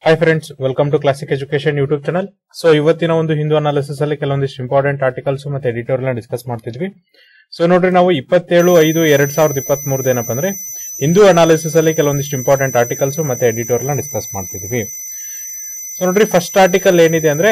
hi friends welcome to classic education YouTube channel so ಇವತ್ತಿನ ಒಂದು Hindu analysis ಅಲ್ಲಿ ಕೆಲವೊಂದಿಷ್ಟು ಇಂಪಾರ್ಟೆಂಟ್ ಆರ್ಟಿಕಲ್ಸ್ ಮತ್ತೆ ಎಡಿಟೋರಿಯಲ್ ಡಿಸ್ಕಸ್ ಮಾಡ್ತಿದ್ವಿ ಸೊ ನೋಡ್ರಿ ನಾವು ಇಪ್ಪತ್ತೇಳು ಐದು ಎರಡ್ ಸಾವಿರದ ಇಪ್ಪತ್ತ್ ಮೂರ್ದು ಏನಪ್ಪ ಅಂದ್ರೆ ಹಿಂದೂ ಅನಾಲಿಸಿಸ್ ಅಲ್ಲಿ ಕೆಲವೊಂದಿಷ್ಟು ಇಂಪಾರ್ಟೆಂಟ್ ಆರ್ಟಿಕಲ್ಸ್ ಮತ್ತೆ ಎಡಿಟೋರಿಯಲ್ ಡಿಸ್ಕಸ್ ಮಾಡ್ತಿದ್ವಿ ಸೊ ನೋಡ್ರಿ ಫಸ್ಟ್ ಆರ್ಟಿಕಲ್ ಏನಿದೆ ಅಂದ್ರೆ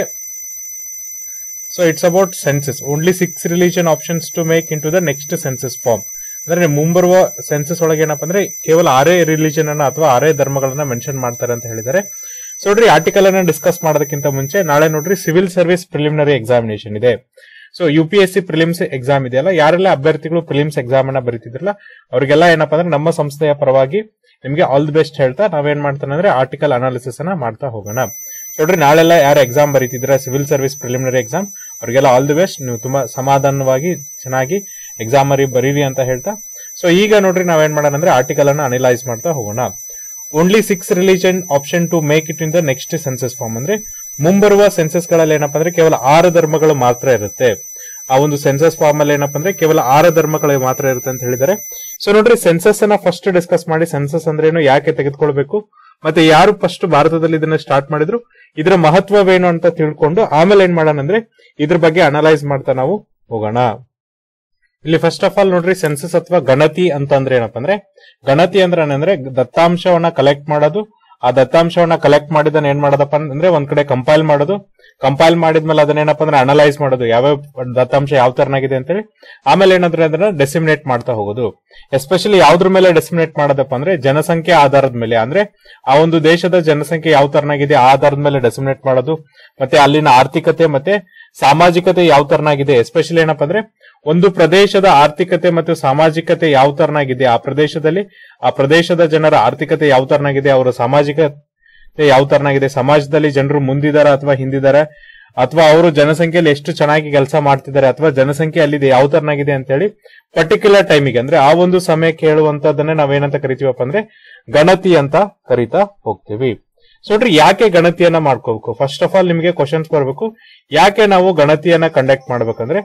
so it's about census only six religion options to make into the next census form ಅಂದ್ರೆ ಮುಂಬರುವ ಸೆನ್ಸಸ್ ಒಳಗೆ ಏನಪ್ಪ ಅಂದ್ರೆ ಕೇವಲ ಆರೇ ರಿಲಿಜನ್ ಅನ್ನ ಅಥವಾ ಆರೇ ಧರ್ಮಗಳನ್ನ ಮೆನ್ಷನ್ ಮಾಡ್ತಾರೆ ಅಂತ ಹೇಳಿದ್ದಾರೆ ಸೊ ನೋಡ್ರಿ ಆರ್ಟಿಕಲ್ ಅನ್ನ ಡಿಸ್ಕಸ್ ಮಾಡೋದಕ್ಕಿಂತ ಮುಂಚೆ ನಾಳೆ ನೋಡ್ರಿ ಸಿವಿಲ್ ಸರ್ವಿಸ್ ಪ್ರಿಲಿಮಿನರಿ ಎಕ್ಸಾಮಿನೇಷನ್ ಇದೆ so U P S C prelims exam ಇದೆಯಲ್ಲ ಯಾರೆಲ್ಲ ಅಭ್ಯರ್ಥಿಗಳು ಪ್ರಿಲಿಮ್ಸ್ ಎಕ್ಸಾಮ್ ಅನ್ನ ಬರೀತಿದ್ರಲ್ಲ ಅವರಿಗೆಲ್ಲ ಏನಪ್ಪಾ ಅಂದ್ರೆ ನಮ್ಮ ಸಂಸ್ಥೆಯ ಪರವಾಗಿ ನಿಮಗೆ ಆಲ್ ದಿ ಬೆಸ್ಟ್ ಹೇಳ್ತಾ ನಾವೇನ್ ಮಾಡ್ತಾನೆ ಅಂದ್ರೆ ಆರ್ಟಿಕಲ್ ಅನಾಲಿಸಿಸ್ ಅನ್ನ ಮಾಡ್ತಾ ಹೋಗೋಣ ನೋಡ್ರಿ ನಾಳೆಲ್ಲ ಯಾರು ಎಕ್ಸಾಮ್ ಬರೀತಿದ್ರ ಸಿವಿಲ್ ಸರ್ವಿಸ್ ಪ್ರಿಲಿಮಿನರಿ ಎಕ್ಸಾಮ್ ಅವರಿಗೆಲ್ಲ ಆಲ್ ದಿ ಬೆಸ್ಟ್ ನೀವು ತುಂಬಾ ಸಮಾಧಾನವಾಗಿ ಚೆನ್ನಾಗಿ ಎಕ್ಸಾಮ್ ಮರಿ ಬರೀರಿ ಅಂತ ಹೇಳ್ತಾ ಸೊ ಈಗ ನೋಡ್ರಿ ನಾವೇನ್ ಮಾಡೋಣ ಅಂದ್ರೆ ಆರ್ಟಿಕಲ್ ಅನ್ನ ಅನಲೈಸ್ ಮಾಡ್ತಾ ಹೋಗೋಣ only six religion option to make it in the next census form ಅಂದ್ರೆ ಮುಂಬರುವ ಸೆನ್ಸಸ್ ಗಳಲ್ಲಿ ಏನಪ್ಪಾ ಅಂದ್ರೆ ಕೇವಲ ಆರು ಧರ್ಮಗಳು ಮಾತ್ರ ಇರುತ್ತೆ ಆ ಒಂದು ಸೆನ್ಸಸ್ ಫಾರ್ಮ್ ಅಲ್ಲಿ ಏನಪ್ಪಾ ಅಂದ್ರೆ ಕೇವಲ ಆರು ಧರ್ಮಗಳು ಮಾತ್ರ ಇರುತ್ತೆ ಅಂತ ಹೇಳಿದ್ದಾರೆ ಸೊ ನೋಡ್ರಿ ಸೆನ್ಸಸ್ ಅನ್ನ ಫಸ್ಟ್ ಡಿಸ್ಕಸ್ ಮಾಡಿ ಸೆನ್ಸಸ್ ಅಂದ್ರೆ ಏನು ಯಾಕೆ ತೆಗೆದುಕೊಳ್ಬೇಕು ಮತ್ತೆ ಯಾರು ಫಸ್ಟ್ ಭಾರತದಲ್ಲಿ ಇದನ್ನ ಸ್ಟಾರ್ಟ್ ಮಾಡಿದ್ರು ಇದರ ಮಹತ್ವವೇನು ಅಂತ ತಿಳ್ಕೊಂಡು ಆಮೇಲೆ ಏನ್ ಮಾಡೋಣ ಅಂದ್ರೆ ಇದ್ರ ಬಗ್ಗೆ ಅನಲೈಸ್ ಮಾಡ್ತಾ ನಾವು ಹೋಗೋಣ ಇಲ್ಲಿ ಫಸ್ಟ್ ಆಫ್ ಆಲ್ ನೋಡ್ರಿ ಸೆನ್ಸಸ್ ಅಥವಾ ಗಣತಿ ಅಂತ ಅಂದ್ರೆ ಏನಪ್ಪ ಅಂದ್ರೆ ಗಣತಿ ಅಂದ್ರೆ ಏನಂದ್ರೆ ದತ್ತಾಂಶವನ್ನ ಕಲೆಕ್ಟ್ ಮಾಡೋದು ಆ ದತ್ತಾಂಶವನ್ನ ಕಲೆಕ್ಟ್ ಮಾಡಿದನ್ನ ಏನ್ ಮಾಡೋದಪ್ಪ ಅಂದ್ರೆ ಒಂದ್ ಕಡೆ ಕಂಪೈಲ್ ಮಾಡೋದು ಕಂಪೈಲ್ ಮಾಡಿದ್ಮೇಲೆ ಅದನ್ನೇನಪ್ಪ ಅಂದ್ರೆ ಅನಲೈಸ್ ಮಾಡೋದು ಯಾವ್ಯಾವ ದತ್ತಾಂಶ ಯಾವ ತರನಾಗಿದೆ ಅಂತೇಳಿ ಆಮೇಲೆ ಏನಾದ್ರೆ ಅದನ್ನ ಡೆಸಿಮಿನೇಟ್ ಮಾಡ್ತಾ ಹೋಗೋದು ಎಸ್ಪೆಷಲಿ ಯಾವ್ದ್ರ ಮೇಲೆ ಡೆಸಿಮಿನೇಟ್ ಮಾಡೋದಪ್ಪ ಅಂದ್ರೆ ಜನಸಂಖ್ಯೆ ಆಧಾರದ ಮೇಲೆ ಅಂದ್ರೆ ಆ ಒಂದು ದೇಶದ ಜನಸಂಖ್ಯೆ ಯಾವ ತರನಾಗಿದೆ ಆ ಆಧಾರದ ಮೇಲೆ ಡೆಸಿಮಿನೇಟ್ ಮಾಡೋದು ಮತ್ತೆ ಅಲ್ಲಿನ ಆರ್ಥಿಕತೆ ಮತ್ತೆ ಸಾಮಾಜಿಕತೆ ಯಾವ ತರನಾಗಿದೆ ಎಸ್ಪೆಷಲಿ ಏನಪ್ಪ ಅಂದ್ರೆ ಒಂದು ಪ್ರದೇಶದ ಆರ್ಥಿಕತೆ ಮತ್ತು ಸಾಮಾಜಿಕತೆ ಯಾವ ತರನಾಗಿದೆ ಆ ಪ್ರದೇಶದಲ್ಲಿ ಆ ಪ್ರದೇಶದ ಜನರ ಆರ್ಥಿಕತೆ ಯಾವ ತರನಾಗಿದೆ ಅವರ ಸಾಮಾಜಿಕತೆ ಯಾವ ತರನಾಗಿದೆ ಸಮಾಜದಲ್ಲಿ ಜನರು ಮುಂದಿದಾರ ಅಥವಾ ಹಿಂದಿದಾರ ಅಥವಾ ಅವರು ಜನಸಂಖ್ಯೆಯಲ್ಲಿ ಎಷ್ಟು ಚೆನ್ನಾಗಿ ಕೆಲಸ ಮಾಡ್ತಿದ್ದಾರೆ ಅಥವಾ ಜನಸಂಖ್ಯೆ ಅಲ್ಲಿದೆ ಯಾವ ತರನಾಗಿದೆ ಅಂತ ಹೇಳಿ ಪರ್ಟಿಕ್ಯುಲರ್ ಟೈಮಿಗೆ ಅಂದ್ರೆ ಆ ಒಂದು ಸಮಯಕ್ಕೆ ಹೇಳುವಂತದನ್ನೇ ನಾವೇನಂತ ಕರಿತೀವಪ್ಪ ಅಂದ್ರೆ ಗಣತಿ ಅಂತ ಕರಿತಾ ಹೋಗ್ತೀವಿ ಸೊ ನೋಡ್ರಿ ಯಾಕೆ ಗಣತಿಯನ್ನ ಮಾಡ್ಕೋಬೇಕು ಫಸ್ಟ್ ಆಫ್ ಆಲ್ ನಿಮಗೆ ಕ್ವಶನ್ಸ್ ಬರಬೇಕು ಯಾಕೆ ನಾವು ಗಣತಿಯನ್ನ ಕಂಡಕ್ಟ್ ಮಾಡ್ಬೇಕಂದ್ರೆ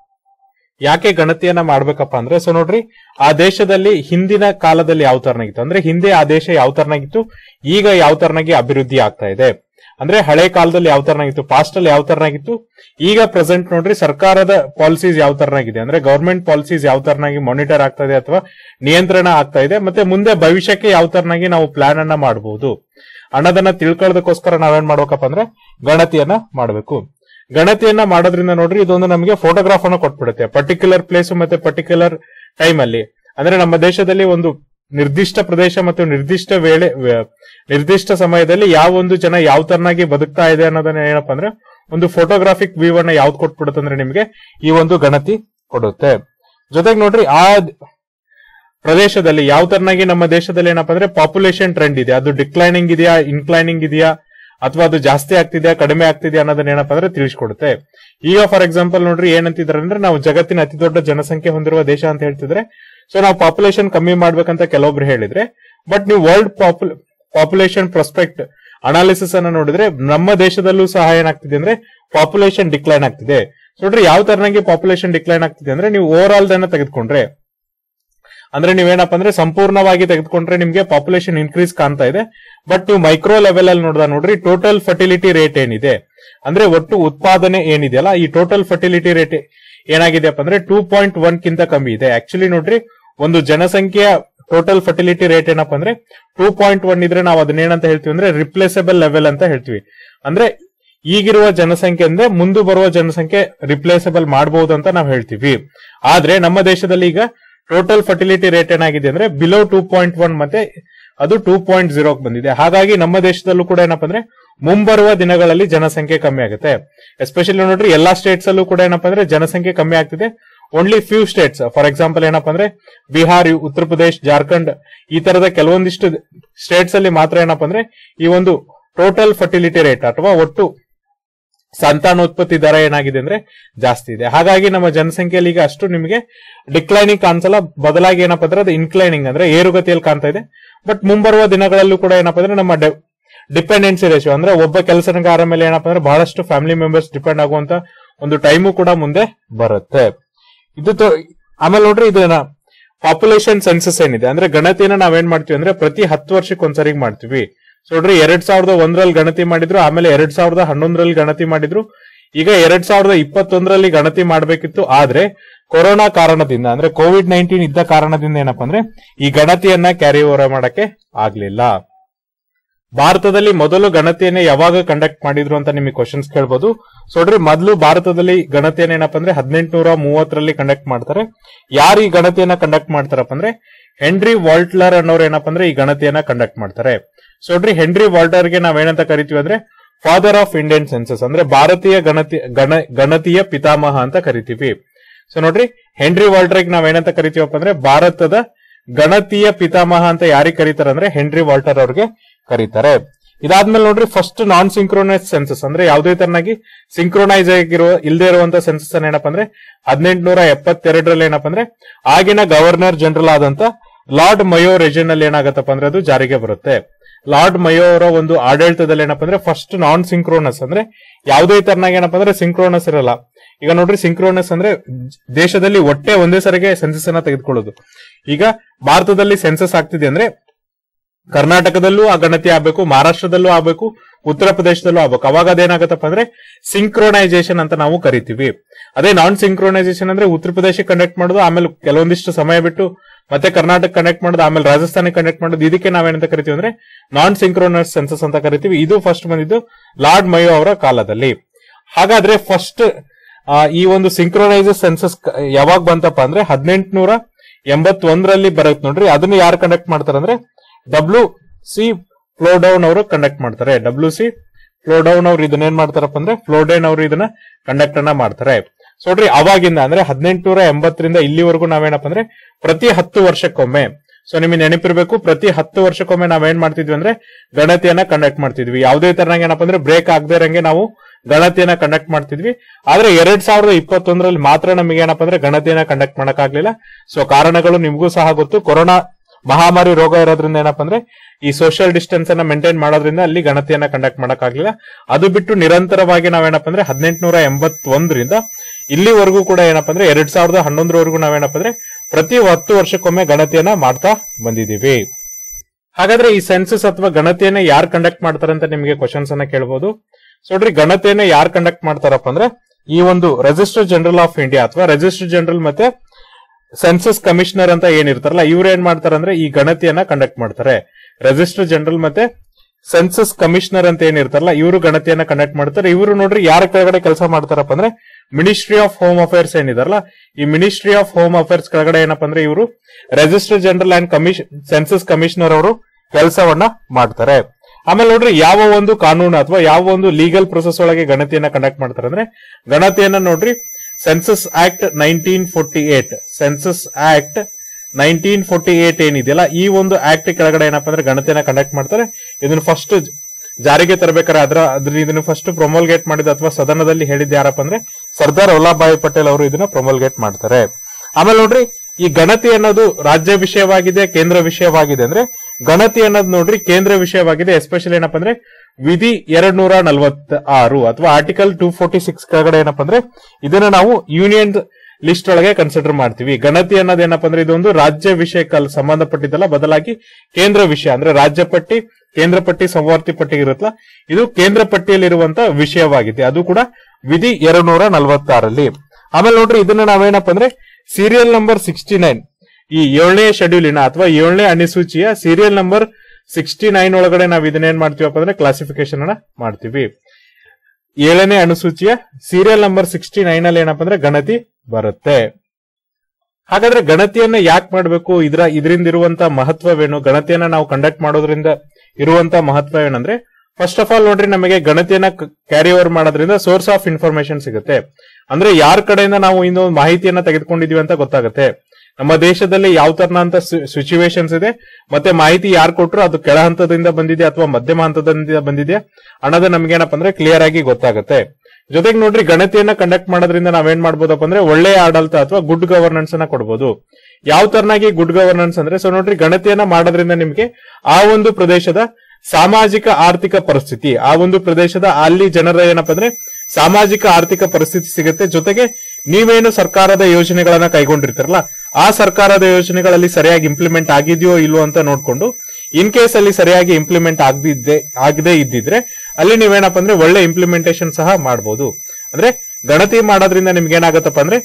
ಯಾಕೆ ಗಣತಿಯನ್ನ ಮಾಡ್ಬೇಕಪ್ಪ ಅಂದ್ರೆ ಸೊ ನೋಡ್ರಿ ಆ ದೇಶದಲ್ಲಿ ಹಿಂದಿನ ಕಾಲದಲ್ಲಿ ಯಾವ ತರನಾಗಿತ್ತು ಅಂದ್ರೆ ಹಿಂದೆ ಆ ದೇಶ ಯಾವ ತರನಾಗಿತ್ತು ಈಗ ಯಾವ ತರನಾಗಿ ಅಭಿವೃದ್ಧಿ ಆಗ್ತಾ ಇದೆ ಅಂದ್ರೆ ಹಳೆ ಕಾಲದಲ್ಲಿ ಯಾವ ತರನಾಗಿತ್ತು ಪಾಸ್ಟ್ ಅಲ್ಲಿ ಯಾವ ತರನಾಗಿತ್ತು ಈಗ ಪ್ರೆಸೆಂಟ್ ನೋಡ್ರಿ ಸರ್ಕಾರದ ಪಾಲಿಸೀಸ್ ಯಾವ ತರನಾಗಿದೆ ಅಂದ್ರೆ ಗವರ್ಮೆಂಟ್ ಪಾಲಿಸೀಸ್ ಯಾವ ತರನಾಗಿ ಮಾನಿಟರ್ ಆಗ್ತಾ ಇದೆ ಅಥವಾ ನಿಯಂತ್ರಣ ಆಗ್ತಾ ಇದೆ ಮತ್ತೆ ಮುಂದೆ ಭವಿಷ್ಯಕ್ಕೆ ಯಾವ ತರನಾಗಿ ನಾವು ಪ್ಲಾನ್ ಅನ್ನ ಮಾಡಬಹುದು ಅನ್ನೋದನ್ನ ತಿಳ್ಕೊಳ್ಳೋದಕ್ಕೋಸ್ಕರ ನಾವೇನ್ ಮಾಡ್ಬೇಕಪ್ಪ ಅಂದ್ರೆ ಗಣತಿಯನ್ನ ಮಾಡಬೇಕು ಗಣತಿಯನ್ನ ಮಾಡೋದ್ರಿಂದ ನೋಡ್ರಿ ಇದೊಂದು ನಮಗೆ ಫೋಟೋಗ್ರಾಫ್ ಅನ್ನು ಕೊಟ್ಬಿಡುತ್ತೆ ಪರ್ಟಿಕ್ಯುಲರ್ ಪ್ಲೇಸ್ ಮತ್ತೆ ಪರ್ಟಿಕ್ಯುಲರ್ ಟೈಮ್ ಅಲ್ಲಿ ಅಂದ್ರೆ ನಮ್ಮ ದೇಶದಲ್ಲಿ ಒಂದು ನಿರ್ದಿಷ್ಟ ಪ್ರದೇಶ ಮತ್ತು ನಿರ್ದಿಷ್ಟ ವೇಳೆ ವ- ನಿರ್ದಿಷ್ಟ ಸಮಯದಲ್ಲಿ ಯಾವ ಒಂದು ಜನ ಯಾವ ತರನಾಗಿ ಬದುಕ್ತಾ ಇದೆ ಅನ್ನೋದನ್ನ ಏನಪ್ಪಾ ಅಂದ್ರೆ ಒಂದು ಫೋಟೋಗ್ರಾಫಿಕ್ ವ್ಯೂ ಅನ್ನ ಯಾವ್ದು ಕೊಟ್ಬಿಡುತ್ತೆ ಅಂದ್ರೆ ನಿಮಗೆ ಈ ಒಂದು ಗಣತಿ ಕೊಡುತ್ತೆ ಜೊತೆಗೆ ನೋಡ್ರಿ ಆ ಪ್ರದೇಶದಲ್ಲಿ ಯಾವ ತರನಾಗಿ ನಮ್ಮ ದೇಶದಲ್ಲಿ ಏನಪ್ಪಾ ಅಂದ್ರೆ ಪಾಪ್ಯುಲೇಷನ್ ಟ್ರೆಂಡ್ ಇದೆ ಅದು ಡಿಕ್ಲೈನಿಂಗ್ ಇದೆಯಾ ಇನ್ಕ್ಲೈನಿಂಗ್ ಇದೆಯಾ ಅಥವಾ ಅದು ಜಾಸ್ತಿ ಆಗ್ತಿದೆಯಾ ಕಡಿಮೆ ಆಗ್ತಿದೆಯಾ ಅನ್ನೋದನ್ನ ಏನಪ್ಪಾ ಅಂದ್ರೆ ತಿಳಿಸ್ಕೊಡುತ್ತೆ ಈಗ ಫಾರ್ ಎಕ್ಸಾಂಪಲ್ ನೋಡ್ರಿ ಏನಂತಿದ್ದಾರೆ ಅಂದ್ರೆ ನಾವು ಜಗತ್ತಿನ ಅತಿ ದೊಡ್ಡ ಜನಸಂಖ್ಯೆ ಹೊಂದಿರುವ ದೇಶ ಅಂತ ಹೇಳ್ತಿದ್ರೆ ಸೊ ನಾವು ಪಾಪ್ಯುಲೇಷನ್ ಕಮ್ಮಿ ಮಾಡ್ಬೇಕಂತ ಕೆಲವೊಬ್ರು ಹೇಳಿದ್ರೆ ಬಟ್ ನೀವು ವರ್ಲ್ಡ್ ಪಾಪ್ಯುಲೇಷನ್ ಪ್ರೊಸ್ಪೆಕ್ಟ್ ಅನಾಲಿಸಿಸ್ ಅನ್ನ ನೋಡಿದ್ರೆ ನಮ್ಮ ದೇಶದಲ್ಲೂ ಸಹ ಏನಾಗ್ತಿದೆ ಅಂದ್ರೆ ಪಾಪ್ಯುಲೇಷನ್ ಡಿಕ್ಲೈನ್ ಆಗ್ತಿದೆ ಸೊ ನೋಡ್ರಿ ಯಾವ ತರನಾಗಿ ಪಾಪ್ಯುಲೇಷನ್ ಡಿಕ್ಲೈನ್ ಆಗ್ತಿದೆ ಅಂದ್ರೆ ನೀವು ಓವರ್ ಆಲ್ ದನ್ನ ತೆಗೆದುಕೊಂಡ್ರೆ ಅಂದ್ರೆ ನೀವೇನಪ್ಪ ಅಂದ್ರೆ ಸಂಪೂರ್ಣವಾಗಿ ತೆಗೆದುಕೊಂಡ್ರೆ ನಿಮ್ಗೆ ಪಾಪ್ಯುಲೇಷನ್ ಇನ್ಕ್ರೀಸ್ ಕಾಣ್ತಾ ಇದೆ ಬಟ್ ನೀವು ಮೈಕ್ರೋ ಲೆವೆಲ್ ಅಲ್ಲಿ ನೋಡಿದ ನೋಡ್ರಿ ಟೋಟಲ್ ಫರ್ಟಿಲಿಟಿ ರೇಟ್ ಏನಿದೆ ಅಂದ್ರೆ ಒಟ್ಟು ಉತ್ಪಾದನೆ ಏನಿದೆಯಲ್ಲ ಈ ಟೋಟಲ್ ಫರ್ಟಿಲಿಟಿ ರೇಟ್ ಏನಾಗಿದೆಯಪ್ಪ ಅಂದ್ರೆ ಟೂ ಪಾಯಿಂಟ್ ಒನ್ ಕಿಂತ ಕಮ್ಮಿ ಇದೆ ಆಕ್ಚುಲಿ ನೋಡ್ರಿ ಒಂದು ಜನಸಂಖ್ಯೆಯ ಟೋಟಲ್ ಫರ್ಟಿಲಿಟಿ ರೇಟ್ ಏನಪ್ಪ ಅಂದ್ರೆ ಟೂ ಪಾಯಿಂಟ್ ಒನ್ ಇದ್ರೆ ನಾವು ಅದನ್ನೇನಂತ ಹೇಳ್ತೀವಿ ಅಂದ್ರೆ ರಿಪ್ಲೇಸಬಲ್ ಲೆವೆಲ್ ಅಂತ ಹೇಳ್ತೀವಿ ಅಂದ್ರೆ ಈಗಿರುವ ಜನಸಂಖ್ಯೆ ಅಂದ್ರೆ ಮುಂದೆ ಬರುವ ಜನಸಂಖ್ಯೆ ರಿಪ್ಲೇಸಬಲ್ ಮಾಡಬಹುದು ಅಂತ ನಾವು ಹೇಳ್ತೀವಿ ಆದ್ರೆ ನಮ್ಮ ದೇಶದಲ್ಲಿ ಈಗ ಟೋಟಲ್ ಫರ್ಟಿಲಿಟಿ ರೇಟ್ ಏನಾಗಿದೆ ಅಂದ್ರೆ ಬಿಲೋ ಟೂ ಪಾಯಿಂಟ್ ಒನ್ ಮತ್ತೆ ಅದು ಟೂ ಪಾಯಿಂಟ್ ಜೀರೋ ಬಂದಿದೆ ಹಾಗಾಗಿ ನಮ್ಮ ದೇಶದಲ್ಲೂ ಕೂಡ ಏನಪ್ಪಾ ಅಂದ್ರೆ ಮುಂಬರುವ ದಿನಗಳಲ್ಲಿ ಜನಸಂಖ್ಯೆ ಕಮ್ಮಿ ಆಗುತ್ತೆ ಎಸ್ಪೆಷಲಿ ನೋಡ್ರಿ ಎಲ್ಲಾ ಸ್ಟೇಟ್ಸ್ ಅಲ್ಲೂ ಕೂಡ ಏನಪ್ಪಾ ಅಂದ್ರೆ ಜನಸಂಖ್ಯೆ ಕಮ್ಮಿ ಆಗ್ತಿದೆ only few states for example ಏನಪ್ಪಾ ಅಂದ್ರೆ ಬಿಹಾರ್ ಉತ್ತರ ಪ್ರದೇಶ್ ಜಾರ್ಖಂಡ್ ಈ ತರದ ಕೆಲವೊಂದಿಷ್ಟು ಸ್ಟೇಟ್ಸ್ ಅಲ್ಲಿ ಮಾತ್ರ ಏನಪ್ಪಾ ಅಂದ್ರೆ ಈ ಒಂದು ಟೋಟಲ್ ಫರ್ಟಿಲಿಟಿ ರೇಟ್ ಅಥವಾ ಒಟ್ಟು ಸಂತಾನೋತ್ಪತ್ತಿ ದರ ಏನಾಗಿದೆ ಅಂದ್ರೆ ಜಾಸ್ತಿ ಇದೆ ಹಾಗಾಗಿ ನಮ್ಮ ಜನಸಂಖ್ಯೆಯಲ್ಲಿ ಈಗ ಅಷ್ಟು ನಿಮಗೆ ಡಿಕ್ಲೈನಿಂಗ್ ಕಾಣಿಸಲ್ಲ ಬದಲಾಗಿ ಏನಪ್ಪಾ ಅಂದ್ರೆ ಅದು ಇನ್ಕ್ಲೈನಿಂಗ್ ಅಂದ್ರೆ ಏರುಗತಿಯಲ್ಲಿ ಕಾಣ್ತಾ ಇದೆ ಬಟ್ ಮುಂಬರುವ ದಿನಗಳಲ್ಲೂ ಕೂಡ ಏನಪ್ಪಾ ಅಂದ್ರೆ ನಮ್ಮ ಡಿಪೆಂಡೆನ್ಸಿ ರೇಷಿಯೋ ಅಂದ್ರೆ ಒಬ್ಬ ಕೆಲಸಗಾರ ಮೇಲೆ ಏನಪ್ಪಾ ಅಂದ್ರೆ ಬಹಳಷ್ಟು ಫ್ಯಾಮಿಲಿ ಮೆಂಬರ್ಸ್ ಡಿಪೆಂಡ್ ಆಗುವಂತ ಒಂದು ಟೈಮು ಕೂಡ ಮುಂದೆ ಬರುತ್ತೆ ಇದು ತೊ- ಆಮೇಲೆ ನೋಡ್ರಿ ಇದನ್ನ ಪಾಪ್ಯುಲೇಷನ್ ಸೆನ್ಸಸ್ ಏನಿದೆ ಅಂದ್ರೆ ಗಣತಿಯನ್ನ ನಾವೇನ್ ಮಾಡ್ತೀವಿ ಅಂದ್ರೆ ಪ್ರತಿ ಹತ್ತು ವರ್ಷಕ್ಕೆ ಒಂದ್ಸರಿ ಮಾಡ್ತೀವಿ ಸೊ ನೋಡ್ರಿ ಎರಡ್ ಸಾವಿರದ ಒಂದರಲ್ಲಿ ಗಣತಿ ಮಾಡಿದ್ರು ಆಮೇಲೆ ಎರಡ್ ಸಾವಿರದ ಹನ್ನೊಂದರಲ್ಲಿ ಗಣತಿ ಮಾಡಿದ್ರು ಈಗ ಎರಡ್ ಸಾವಿರದ ಇಪ್ಪತ್ತೊಂದರಲ್ಲಿ ಗಣತಿ ಮಾಡಬೇಕಿತ್ತು ಆದ್ರೆ ಕೊರೋನಾ ಕಾರಣದಿಂದ ಅಂದ್ರೆ ಕೋವಿಡ್ ನೈನ್ಟೀನ್ ಇದ್ದ ಕಾರಣದಿಂದ ಏನಪ್ಪಾ ಅಂದ್ರೆ ಈ ಗಣತಿಯನ್ನ ಕ್ಯಾರಿ ಓವರ್ ಮಾಡಕ್ಕೆ ಆಗ್ಲಿಲ್ಲ ಭಾರತದಲ್ಲಿ ಮೊದಲು ಗಣತಿಯನ್ನ ಯಾವಾಗ ಕಂಡಕ್ಟ್ ಮಾಡಿದ್ರು ಅಂತ ನಿಮಗೆ ಕ್ವಶನ್ಸ್ ಕೇಳ್ಬೋದು ಸೊ ನೋಡ್ರಿ ಮೊದಲು ಭಾರತದಲ್ಲಿ ಗಣತಿಯನ್ನ ಏನಪ್ಪಾ ಅಂದ್ರೆ ಹದಿನೆಂಟುನೂರ ಮೂವತ್ತರಲ್ಲಿ ಕಂಡಕ್ಟ್ ಮಾಡ್ತಾರೆ ಯಾರು ಈ ಗಣತಿಯನ್ನ ಕಂಡಕ್ಟ್ ಮಾಡ್ತಾರಪ್ಪ ಅಂದ್ರೆ ಹೆನ್ರಿ ವಾಲ್ಟ್ಲರ್ ಅನ್ನೋರು ಏನಪ್ಪಾ ಅಂದ್ರೆ ಈ ಗಣತಿಯನ್ನ ಕಂಡಕ್ಟ್ ಮಾಡ್ತಾರೆ ಸೊ ನೋಡ್ರಿ ಹೆನ್ರಿ ವಾಲ್ಟರ್ಗೆ ನಾವೇನಂತ ಕರಿತೀವಿ ಅಂದ್ರೆ ಫಾದರ್ ಆಫ್ ಇಂಡಿಯನ್ ಸೆನ್ಸಸ್ ಅಂದ್ರೆ ಭಾರತೀಯ ಗಣತಿ ಗಣ ಗಣತಿಯ ಪಿತಾಮಹ ಅಂತ ಕರಿತೀವಿ ಸೊ ನೋಡ್ರಿ ಹೆನ್ರಿ ವಾಲ್ಟರ್ಗೆ ನಾವೇನಂತ ಕರಿತೀವಪ್ಪ ಅಂದ್ರೆ ಭಾರತದ ಗಣತಿಯ ಪಿತಾಮಹ ಅಂತ ಯಾರಿಗೆ ಕರೀತಾರೆ ಅಂದ್ರೆ ಹೆನ್ರಿ ವಾಲ್ಟರ್ ಅವ್ರಿಗೆ ಕರೀತಾರೆ ಇದಾದ್ಮೇಲೆ ನೋಡ್ರಿ ಫಸ್ಟ್ ನಾನ್ ಸಿಂಕ್ರೋನೈಸ್ ಸೆನ್ಸಸ್ ಅಂದ್ರೆ ಯಾವುದೇ ತರನಾಗಿ ಸಿಂಕ್ರೋನೈಸ್ ಆಗಿರುವ ಇಲ್ಲದೆ ಇರುವಂತ ಸೆನ್ಸಸ್ ಅನ್ನ ಏನಪ್ಪಾ ಅಂದ್ರೆ ಹದಿನೆಂಟುನೂರ ಎಪ್ಪತ್ತೆರಡರಲ್ಲಿ ಏನಪ್ಪಾ ಅಂದ್ರೆ ಆಗಿನ ಗವರ್ನರ್ ಜನರಲ್ ಆದಂತ ಲಾರ್ಡ್ ಮಯೋ ರೆಜಿನ್ ಅಲ್ಲಿ ಏನಾಗತ್ತಪ್ಪ ಅಂದ್ರೆ ಅದು ಜಾರಿಗೆ ಬರುತ್ತೆ ಲಾರ್ಡ್ ಮಯೋ ಅವರ ಒಂದು ಆಡಳಿತದಲ್ಲಿ ಏನಪ್ಪಾ ಅಂದ್ರೆ ಫಸ್ಟ್ ನಾನ್ ಸಿಂಕ್ರೋನಸ್ ಅಂದ್ರೆ ಯಾವುದೇ ತರನಾಗಿ ಏನಪ್ಪಾ ಅಂದ್ರೆ ಸಿಂಕ್ರೋನಸ್ ಇರಲ್ಲ ಈಗ ನೋಡ್ರಿ ಸಿಂಕ್ರೋನಸ್ ಅಂದ್ರೆ ದೇಶದಲ್ಲಿ ಒಟ್ಟೆ ಒಂದೇ ಸರಿಗೆ ಸೆನ್ಸಸ್ ಅನ್ನ ತೆಗೆದುಕೊಳ್ಳೋದು ಈಗ ಭಾರತದಲ್ಲಿ ಸೆನ್ಸಸ್ ಆಗ್ತಿದೆ ಅಂದ್ರೆ ಕರ್ನಾಟಕದಲ್ಲೂ ಆ ಗಣತಿ ಆಗ್ಬೇಕು ಮಹಾರಾಷ್ಟ್ರದಲ್ಲೂ ಆಗ್ಬೇಕು ಉತ್ತರ ಪ್ರದೇಶದಲ್ಲೂ ಆಗ್ಬೇಕು ಅವಾಗ ಅದೇನಾಗತ್ತಪ್ಪ ಅಂದ್ರೆ ಸಿಂಕ್ರೋನೈಸೇಷನ್ ಅಂತ ನಾವು ಕರಿತೀವಿ ಅದೇ ನಾನ್ ಸಿಂಕ್ರೋನೈಸೇಷನ್ ಅಂದ್ರೆ ಉತ್ತರ ಪ್ರದೇಶಕ್ಕೆ ಕಂಡಕ್ಟ್ ಮಾಡೋದು ಆಮೇಲೆ ಕೆಲವೊಂದಿಷ್ಟು ಸಮಯ ಬಿಟ್ಟು ಮತ್ತೆ ಕರ್ನಾಟಕ ಕನೆಕ್ಟ್ ಮಾಡೋದು ಆಮೇಲೆ ರಾಜಸ್ಥಾನಕ್ಕೆ ಕನೆಕ್ಟ್ ಮಾಡೋದು ಇದಕ್ಕೆ ನಾವೇನಂತ ಕರಿತೀವಿ ಅಂದ್ರೆ ನಾನ್ ಸಿಂಕ್ರೋನಸ್ ಸೆನ್ಸಸ್ ಅಂತ ಕರಿತೀವಿ ಇದು ಫಸ್ಟ್ ಬಂದಿದ್ದು ಲಾರ್ಡ್ ಮಯೋ ಅವರ ಕಾಲದಲ್ಲಿ ಹಾಗಾದ್ರೆ ಫಸ್ಟ್ ಈ ಒಂದು ಸಿಂಕ್ರೋನೈಸ್ ಸೆನ್ಸಸ್ ಯಾವಾಗ ಬಂತಪ್ಪ ಅಂದ್ರೆ ಹದಿನೆಂಟುನೂರ ಎಂಬತ್ತೊಂದರಲ್ಲಿ ಬರುತ್ತೆ ನೋಡ್ರಿ ಅದನ್ನ ಯಾರು ಕಂಡಕ್ಟ್ ಮಾಡ್ತಾರೆ ಅಂದ್ರೆ ಡಬ್ಲ್ಯೂ ಸಿ ಫ್ಲೋಡೌನ್ ಅವರು ಕಂಡಕ್ಟ್ ಮಾಡ್ತಾರೆ ಡಬ್ಲ್ಯೂ ಸಿ ಫ್ಲೋಡೌನ್ ಅವ್ರು ಇದನ್ನ ಏನ್ ಮಾಡ್ತಾರಪ್ಪ ಅಂದ್ರೆ ಫ್ಲೋಡೈನ್ ಅವರು ಇದನ್ನ ಕಂಡಕ್ಟ್ ಅನ್ನ ಮಾಡ್ತಾರೆ ಸೊ ನೋಡ್ರಿ ಅವಾಗಿಂದ ಅಂದ್ರೆ ಹದಿನೆಂಟುನೂರ ಎಂಬತ್ತರಿಂದ ಇಲ್ಲಿವರೆಗೂ ನಾವೇನಪ್ಪ ಅಂದ್ರೆ ಪ್ರತಿ ಹತ್ತು ವರ್ಷಕ್ಕೊಮ್ಮೆ ಸೊ ನಿಮಗೆ ನೆನಪಿರ್ಬೇಕು ಪ್ರತಿ ಹತ್ತು ವರ್ಷಕ್ಕೊಮ್ಮೆ ನಾವೇನ್ ಮಾಡ್ತಿದ್ವಿ ಅಂದ್ರೆ ಗಣತಿಯನ್ನ ಕಂಡಕ್ಟ್ ಮಾಡ್ತಿದ್ವಿ ಯಾವುದೇ ತರನಾಗ ಏನಪ್ಪ ಅಂದ್ರೆ ಬ್ರೇಕ್ ಆಗದೆ ಇರಂಗೆ ನಾವು ಗಣತಿಯನ್ನ ಕಂಡಕ್ಟ್ ಮಾಡ್ತಿದ್ವಿ ಆದ್ರೆ ಎರಡ್ ಸಾವಿರದ ಇಪ್ಪತ್ತೊಂದರಲ್ಲಿ ಮಾತ್ರ ನಮಗೆ ಏನಪ್ಪ ಅಂದ್ರೆ ಗಣತಿಯನ್ನ ಕಂಡಕ್ಟ್ ಮಾಡಕ್ಕಾಗ್ಲಿಲ್ಲ ಸೊ ಕಾರಣಗಳು ನಿಮಗೂ ಸಹ ಗೊತ್ತು ಕೊರೋನಾ ಮಹಾಮಾರಿ ರೋಗ ಇರೋದ್ರಿಂದ ಏನಪ್ಪ ಅಂದ್ರೆ ಈ ಸೋಷಿಯಲ್ ಡಿಸ್ಟೆನ್ಸ್ ಅನ್ನ ಮೇಂಟೈನ್ ಮಾಡೋದ್ರಿಂದ ಅಲ್ಲಿ ಗಣತಿಯನ್ನ ಕಂಡಕ್ಟ್ ಮಾಡಕ್ಕಾಗ್ಲಿಲ್ಲ ಅದು ಬಿಟ್ಟು ನಿರಂತರವಾಗಿ ನಾವೇನಪ್ಪ ಅಂದ್ರೆ ಹದಿನೆಂಟುನೂರ ಎಂಬತ್ತೊಂದರಿಂದ ಇಲ್ಲಿವರೆಗೂ ಕೂಡ ಏನಪ್ಪ ಅಂದ್ರೆ ಎರಡ್ ಸಾವಿರದ ಹನ್ನೊಂದರವರೆಗೂ ನಾವೇನಪ್ಪ ಅಂದ್ರೆ ಪ್ರತಿ ಹತ್ತು ವರ್ಷಕ್ಕೊಮ್ಮೆ ಗಣತಿಯನ್ನ ಮಾಡ್ತಾ ಬಂದಿದೀವಿ ಹಾಗಾದ್ರೆ ಈ ಸೆನ್ಸಸ್ ಅಥವಾ ಗಣತಿಯನ್ನ ಯಾರು ಕಂಡಕ್ಟ್ ಮಾಡ್ತಾರೆ ಅಂತ ನಿಮಗೆ ಕ್ವಶನ್ಸ್ ಅನ್ನ ಕೇಳಬಹುದು ಸೊ ನೋಡ್ರಿ ಗಣತಿಯನ್ನ ಯಾರು ಕಂಡಕ್ಟ್ ಮಾಡ್ತಾರಪ್ಪ ಅಂದ್ರೆ ಈ ಒಂದು ರಿಜಿಸ್ಟರ್ ಜನರಲ್ ಆಫ್ ಇಂಡಿಯಾ ಅಥವಾ ರಿಜಿಸ್ಟರ್ ಜನರಲ್ ಮತ್ತೆ ಸೆನ್ಸಸ್ ಕಮಿಷನರ್ ಅಂತ ಏನಿರ್ತಾರಲ್ಲ ಇವ್ರು ಏನ್ ಮಾಡ್ತಾರೆ ಅಂದ್ರೆ ಈ ಗಣತಿಯನ್ನ ಕಂಡಕ್ಟ್ ಮಾಡ್ತಾರೆ ರಿಜಿಸ್ಟರ್ ಜನರಲ್ ಮತ್ತೆ ಸೆನ್ಸಸ್ ಕಮಿಷನರ್ ಅಂತ ಏನಿರ್ತಾರಲ್ಲ ಇವರು ಗಣತಿಯನ್ನ ಕಂಡಕ್ಟ್ ಮಾಡ್ತಾರೆ ಇವರು ನೋಡ್ರಿ ಯಾರ ಕೆಳಗಡೆ ಕೆಲಸ ಮಾಡ್ತಾರಪ್ಪ ಅಂದ್ರೆ ಮಿನಿಸ್ಟ್ರಿ ಆಫ್ ಹೋಮ್ ಅಫೇರ್ಸ್ ಏನಿದಾರಲ್ಲ ಈ ಮಿನಿಸ್ಟ್ರಿ ಆಫ್ ಹೋಮ್ ಅಫೇರ್ಸ್ ಕೆಳಗಡೆ ಏನಪ್ಪ ಅಂದ್ರೆ ಇವರು register general and commission census commissioner ಅವರು ಕೆಲಸವನ್ನ ಮಾಡ್ತಾರೆ ಆಮೇಲೆ ನೋಡ್ರಿ ಯಾವ ಒಂದು ಕಾನೂನು ಅಥವಾ ಯಾವ ಒಂದು ಲೀಗಲ್ ಪ್ರೊಸೆಸ್ ಒಳಗೆ ಗಣತಿಯನ್ನ ಕಂಡಕ್ಟ್ ಮಾಡ್ತಾರೆ ಅಂದ್ರೆ ಗಣತಿಯನ್ನ ನೋಡ್ರಿ census act nineteen forty eight census act nineteen forty eight ಏನಿದೆಯಲ್ಲ ಈ ಒಂದು ಆಕ್ಟ್ ಕೆಳಗಡೆ ಏನಪ್ಪಾ ಅಂದ್ರೆ ಗಣತಿಯನ್ನ ಕಂಡಕ್ಟ್ ಮಾಡ್ತಾರೆ ಇದನ್ನ ಫಸ್ಟ್ ಜಾರಿಗೆ ತರಬೇಕಾದ್ರೆ ಅದ್ರ ಅದ್ರ ಇದನ್ನ ಫಸ್ಟ್ ಪ್ರೊಮೋಲ್ಗೇಟ್ ಮಾಡಿದ ಅಥವಾ ಸದನದಲ್ಲಿ ಹೇಳಿದ ಯಾರಪ್ಪ ಅಂದ್ರೆ ಸರ್ದಾರ್ ವಲ್ಲಭಾಯ್ ಪಟೇಲ್ ಅವರು ಇದನ್ನ ಪ್ರೊಮೋಲ್ಗೇಟ್ ಮಾಡ್ತಾರೆ ಆಮೇಲೆ ನೋಡ್ರಿ ಈ ಗಣತಿ ಅನ್ನೋದು ರಾಜ್ಯ ವಿಷಯವಾಗಿದೆ ಕೇಂದ್ರ ವಿಷಯವಾಗಿದೆ ಅಂದ್ರೆ ಗಣತಿ ಅನ್ನೋದು ನೋಡ್ರಿ ಕೇಂದ್ರ ವಿಷಯವಾಗಿದೆ ಎಸ್ಪೆಷಲಿ ಏನಪ್ಪಾ ಅಂದ್ರೆ ವಿಧಿ ಎರಡ್ ನೂರ ನಲವತ್ತ ಆರು ಅಥವಾ ಆರ್ಟಿಕಲ್ ಟೂ ಫೋರ್ಟಿ ಸಿಕ್ಸ್ ಕೆಳಗಡೆ ಏನಪ್ಪಾ ಅಂದ್ರೆ ಇದನ್ನ ನಾವು ಯೂನಿಯನ್ ಲಿಸ್ಟ್ ಒಳಗೆ ಕನ್ಸಿಡರ್ ಮಾಡ್ತೀವಿ ಗಣತಿ ಅನ್ನೋದು ಏನಪ್ಪಾ ಅಂದ್ರೆ ಇದೊಂದು ರಾಜ್ಯ ವಿಷಯಕ್ಕೆ ಸಂಬಂಧಪಟ್ಟಿದ್ದಲ್ಲ ಬದಲಾಗಿ ಕೇಂದ್ರ ವಿಷಯ ಅಂದ್ರೆ ರಾಜ್ಯ ಪಟ್ಟಿ ಕೇಂದ್ರ ಪಟ್ಟಿ ಸಂವರ್ತಿ ಪಟ್ಟಿ ಇರುತ್ತಲ್ಲ ಇದು ಕೇಂದ್ರ ಪಟ್ಟಿಯಲ್ಲಿರುವಂತ ವಿಷಯವಾಗಿದೆ ಅದು ಕೂಡ ವಿಧಿ ಎರಡ್ ನೂರ ನಲವತ್ತಾರಲ್ಲಿ ಆಮೇಲೆ ನೋಡ್ರಿ ಇದನ್ನ ನಾವೇನಪ್ಪ ಅಂದ್ರೆ ಸೀರಿಯಲ್ ನಂಬರ್ ಸಿಕ್ಸ್ಟಿ ನೈನ್ ಈ ಏಳನೇ ಶೆಡ್ಯೂಲಿನ ಅಥವಾ ಏಳನೇ ಅನುಸೂಚಿಯ ಸೀರಿಯಲ್ ನಂಬರ್ ಸಿಕ್ಸ್ಟಿ ನೈನ್ ಒಳಗಡೆ ನಾವು ಇದನ್ನೇನ್ ಮಾಡ್ತೀವಪ್ಪ ಅಂದ್ರೆ ಕ್ಲಾಸಿಫಿಕೇಶನ್ ಅನ್ನ ಮಾಡ್ತೀವಿ ಏಳನೇ ಅನುಸೂಚಿಯ ಸೀರಿಯಲ್ ನಂಬರ್ ಸಿಕ್ಸ್ಟಿ ನೈನ್ ಅಲ್ಲಿ ಏನಪ್ಪ ಅಂದ್ರೆ ಗಣತಿ ಬರುತ್ತೆ ಹಾಗಾದ್ರೆ ಗಣತಿಯನ್ನ ಯಾಕೆ ಮಾಡಬೇಕು ಇದ್ರ ಇದರಿಂದ ಇರುವಂತ ಮಹತ್ವವೇನು ಗಣತಿಯನ್ನ ನಾವು ಕಂಡಕ್ಟ್ ಮಾಡೋದ್ರಿಂದ ಇರುವಂತ ಮಹತ್ವ ಏನಂದ್ರೆ ಫಸ್ಟ್ ಆಫ್ ಆಲ್ ನೋಡ್ರಿ ನಮಗೆ ಗಣತಿಯನ್ನ ಕ್ಯಾರಿ ಓವರ್ ಮಾಡೋದ್ರಿಂದ ಸೋರ್ಸ್ ಆಫ್ ಇನ್ಫಾರ್ಮೇಶನ್ ಸಿಗುತ್ತೆ ಅಂದ್ರೆ ಯಾರ ಕಡೆಯಿಂದ ನಾವು ಇನ್ನೂ ಮಾಹಿತಿಯನ್ನ ತೆಗೆದುಕೊಂಡಿದೀವಿ ಅಂತ ಗೊತ್ತಾಗುತ್ತೆ ನಮ್ಮ ದೇಶದಲ್ಲಿ ಯಾವ ತರನಂತ ಸಿಚುವೇಶನ್ಸ್ ಇದೆ ಮತ್ತೆ ಮಾಹಿತಿ ಯಾರು ಕೊಟ್ರು ಅದು ಕೆಳ ಹಂತದಿಂದ ಬಂದಿದೆ ಅಥವಾ ಮಧ್ಯಮ ಹಂತದಿಂದ ಬಂದಿದೆ ಅನ್ನೋದು ನಮ್ಗೆ ಏನಪ್ಪ ಅಂದ್ರೆ ಕ್ಲಿಯರ್ ಆಗಿ ಗೊತ್ತಾಗುತ್ತೆ ಜೊತೆಗೆ ನೋಡ್ರಿ ಗಣತಿಯನ್ನ ಕಂಡಕ್ಟ್ ಮಾಡೋದ್ರಿಂದ ನಾವೇನ್ ಮಾಡ್ಬೋದಪ್ಪ ಅಂದ್ರೆ ಒಳ್ಳೆಯ ಆಡಳಿತ ಅಥವಾ ಗುಡ್ ಗವರ್ನೆನ್ಸ್ ಅನ್ನ ಕೊಡ್ಬೋದು ಯಾವ ತರನಾಗಿ ಗುಡ್ ಗವರ್ನೆನ್ಸ್ ಅಂದ್ರೆ ಸೊ ನೋಡ್ರಿ ಗಣತಿಯನ್ನ ಮಾಡೋದ್ರಿಂದ ನಿಮ್ಗೆ ಆ ಒಂದು ಪ್ರದೇಶದ ಸಾಮಾಜಿಕ ಆರ್ಥಿಕ ಪರಿಸ್ಥಿತಿ ಆ ಒಂದು ಪ್ರದೇಶದ ಅಲ್ಲಿ ಜನರ ಏನಪ್ಪ ಅಂದ್ರೆ ಸಾಮಾಜಿಕ ಆರ್ಥಿಕ ಪರಿಸ್ಥಿತಿ ಸಿಗುತ್ತೆ ಜೊತೆಗೆ ನೀವೇನು ಸರ್ಕಾರದ ಯೋಜನೆಗಳನ್ನ ಕೈಗೊಂಡಿರ್ತೀರಲ್ಲ ಆ ಸರ್ಕಾರದ ಯೋಜನೆಗಳಲ್ಲಿ ಸರಿಯಾಗಿ ಇಂಪ್ಲಿಮೆಂಟ್ ಆಗಿದೆಯೋ ಇಲ್ವೋ ಅಂತ ನೋಡ್ಕೊಂಡು ಇನ್ ಕೇಸ್ ಅಲ್ಲಿ ಸರಿಯಾಗಿ ಇಂಪ್ಲಿಮೆಂಟ್ ಆಗದಿದ್ದೆ ಆಗದೆ ಇದ್ದಿದ್ರೆ ಅಲ್ಲಿ ನೀವೇನಪ್ಪ ಅಂದ್ರೆ ಒಳ್ಳೆ ಇಂಪ್ಲಿಮೆಂಟೇಶನ್ ಸಹ ಮಾಡಬಹುದು ಅಂದ್ರೆ ಗಣತಿ ಮಾಡೋದ್ರಿಂದ ನಿಮ್ಗೆ ಏನಾಗತ್ತಪ್ಪ ಅಂದ್ರೆ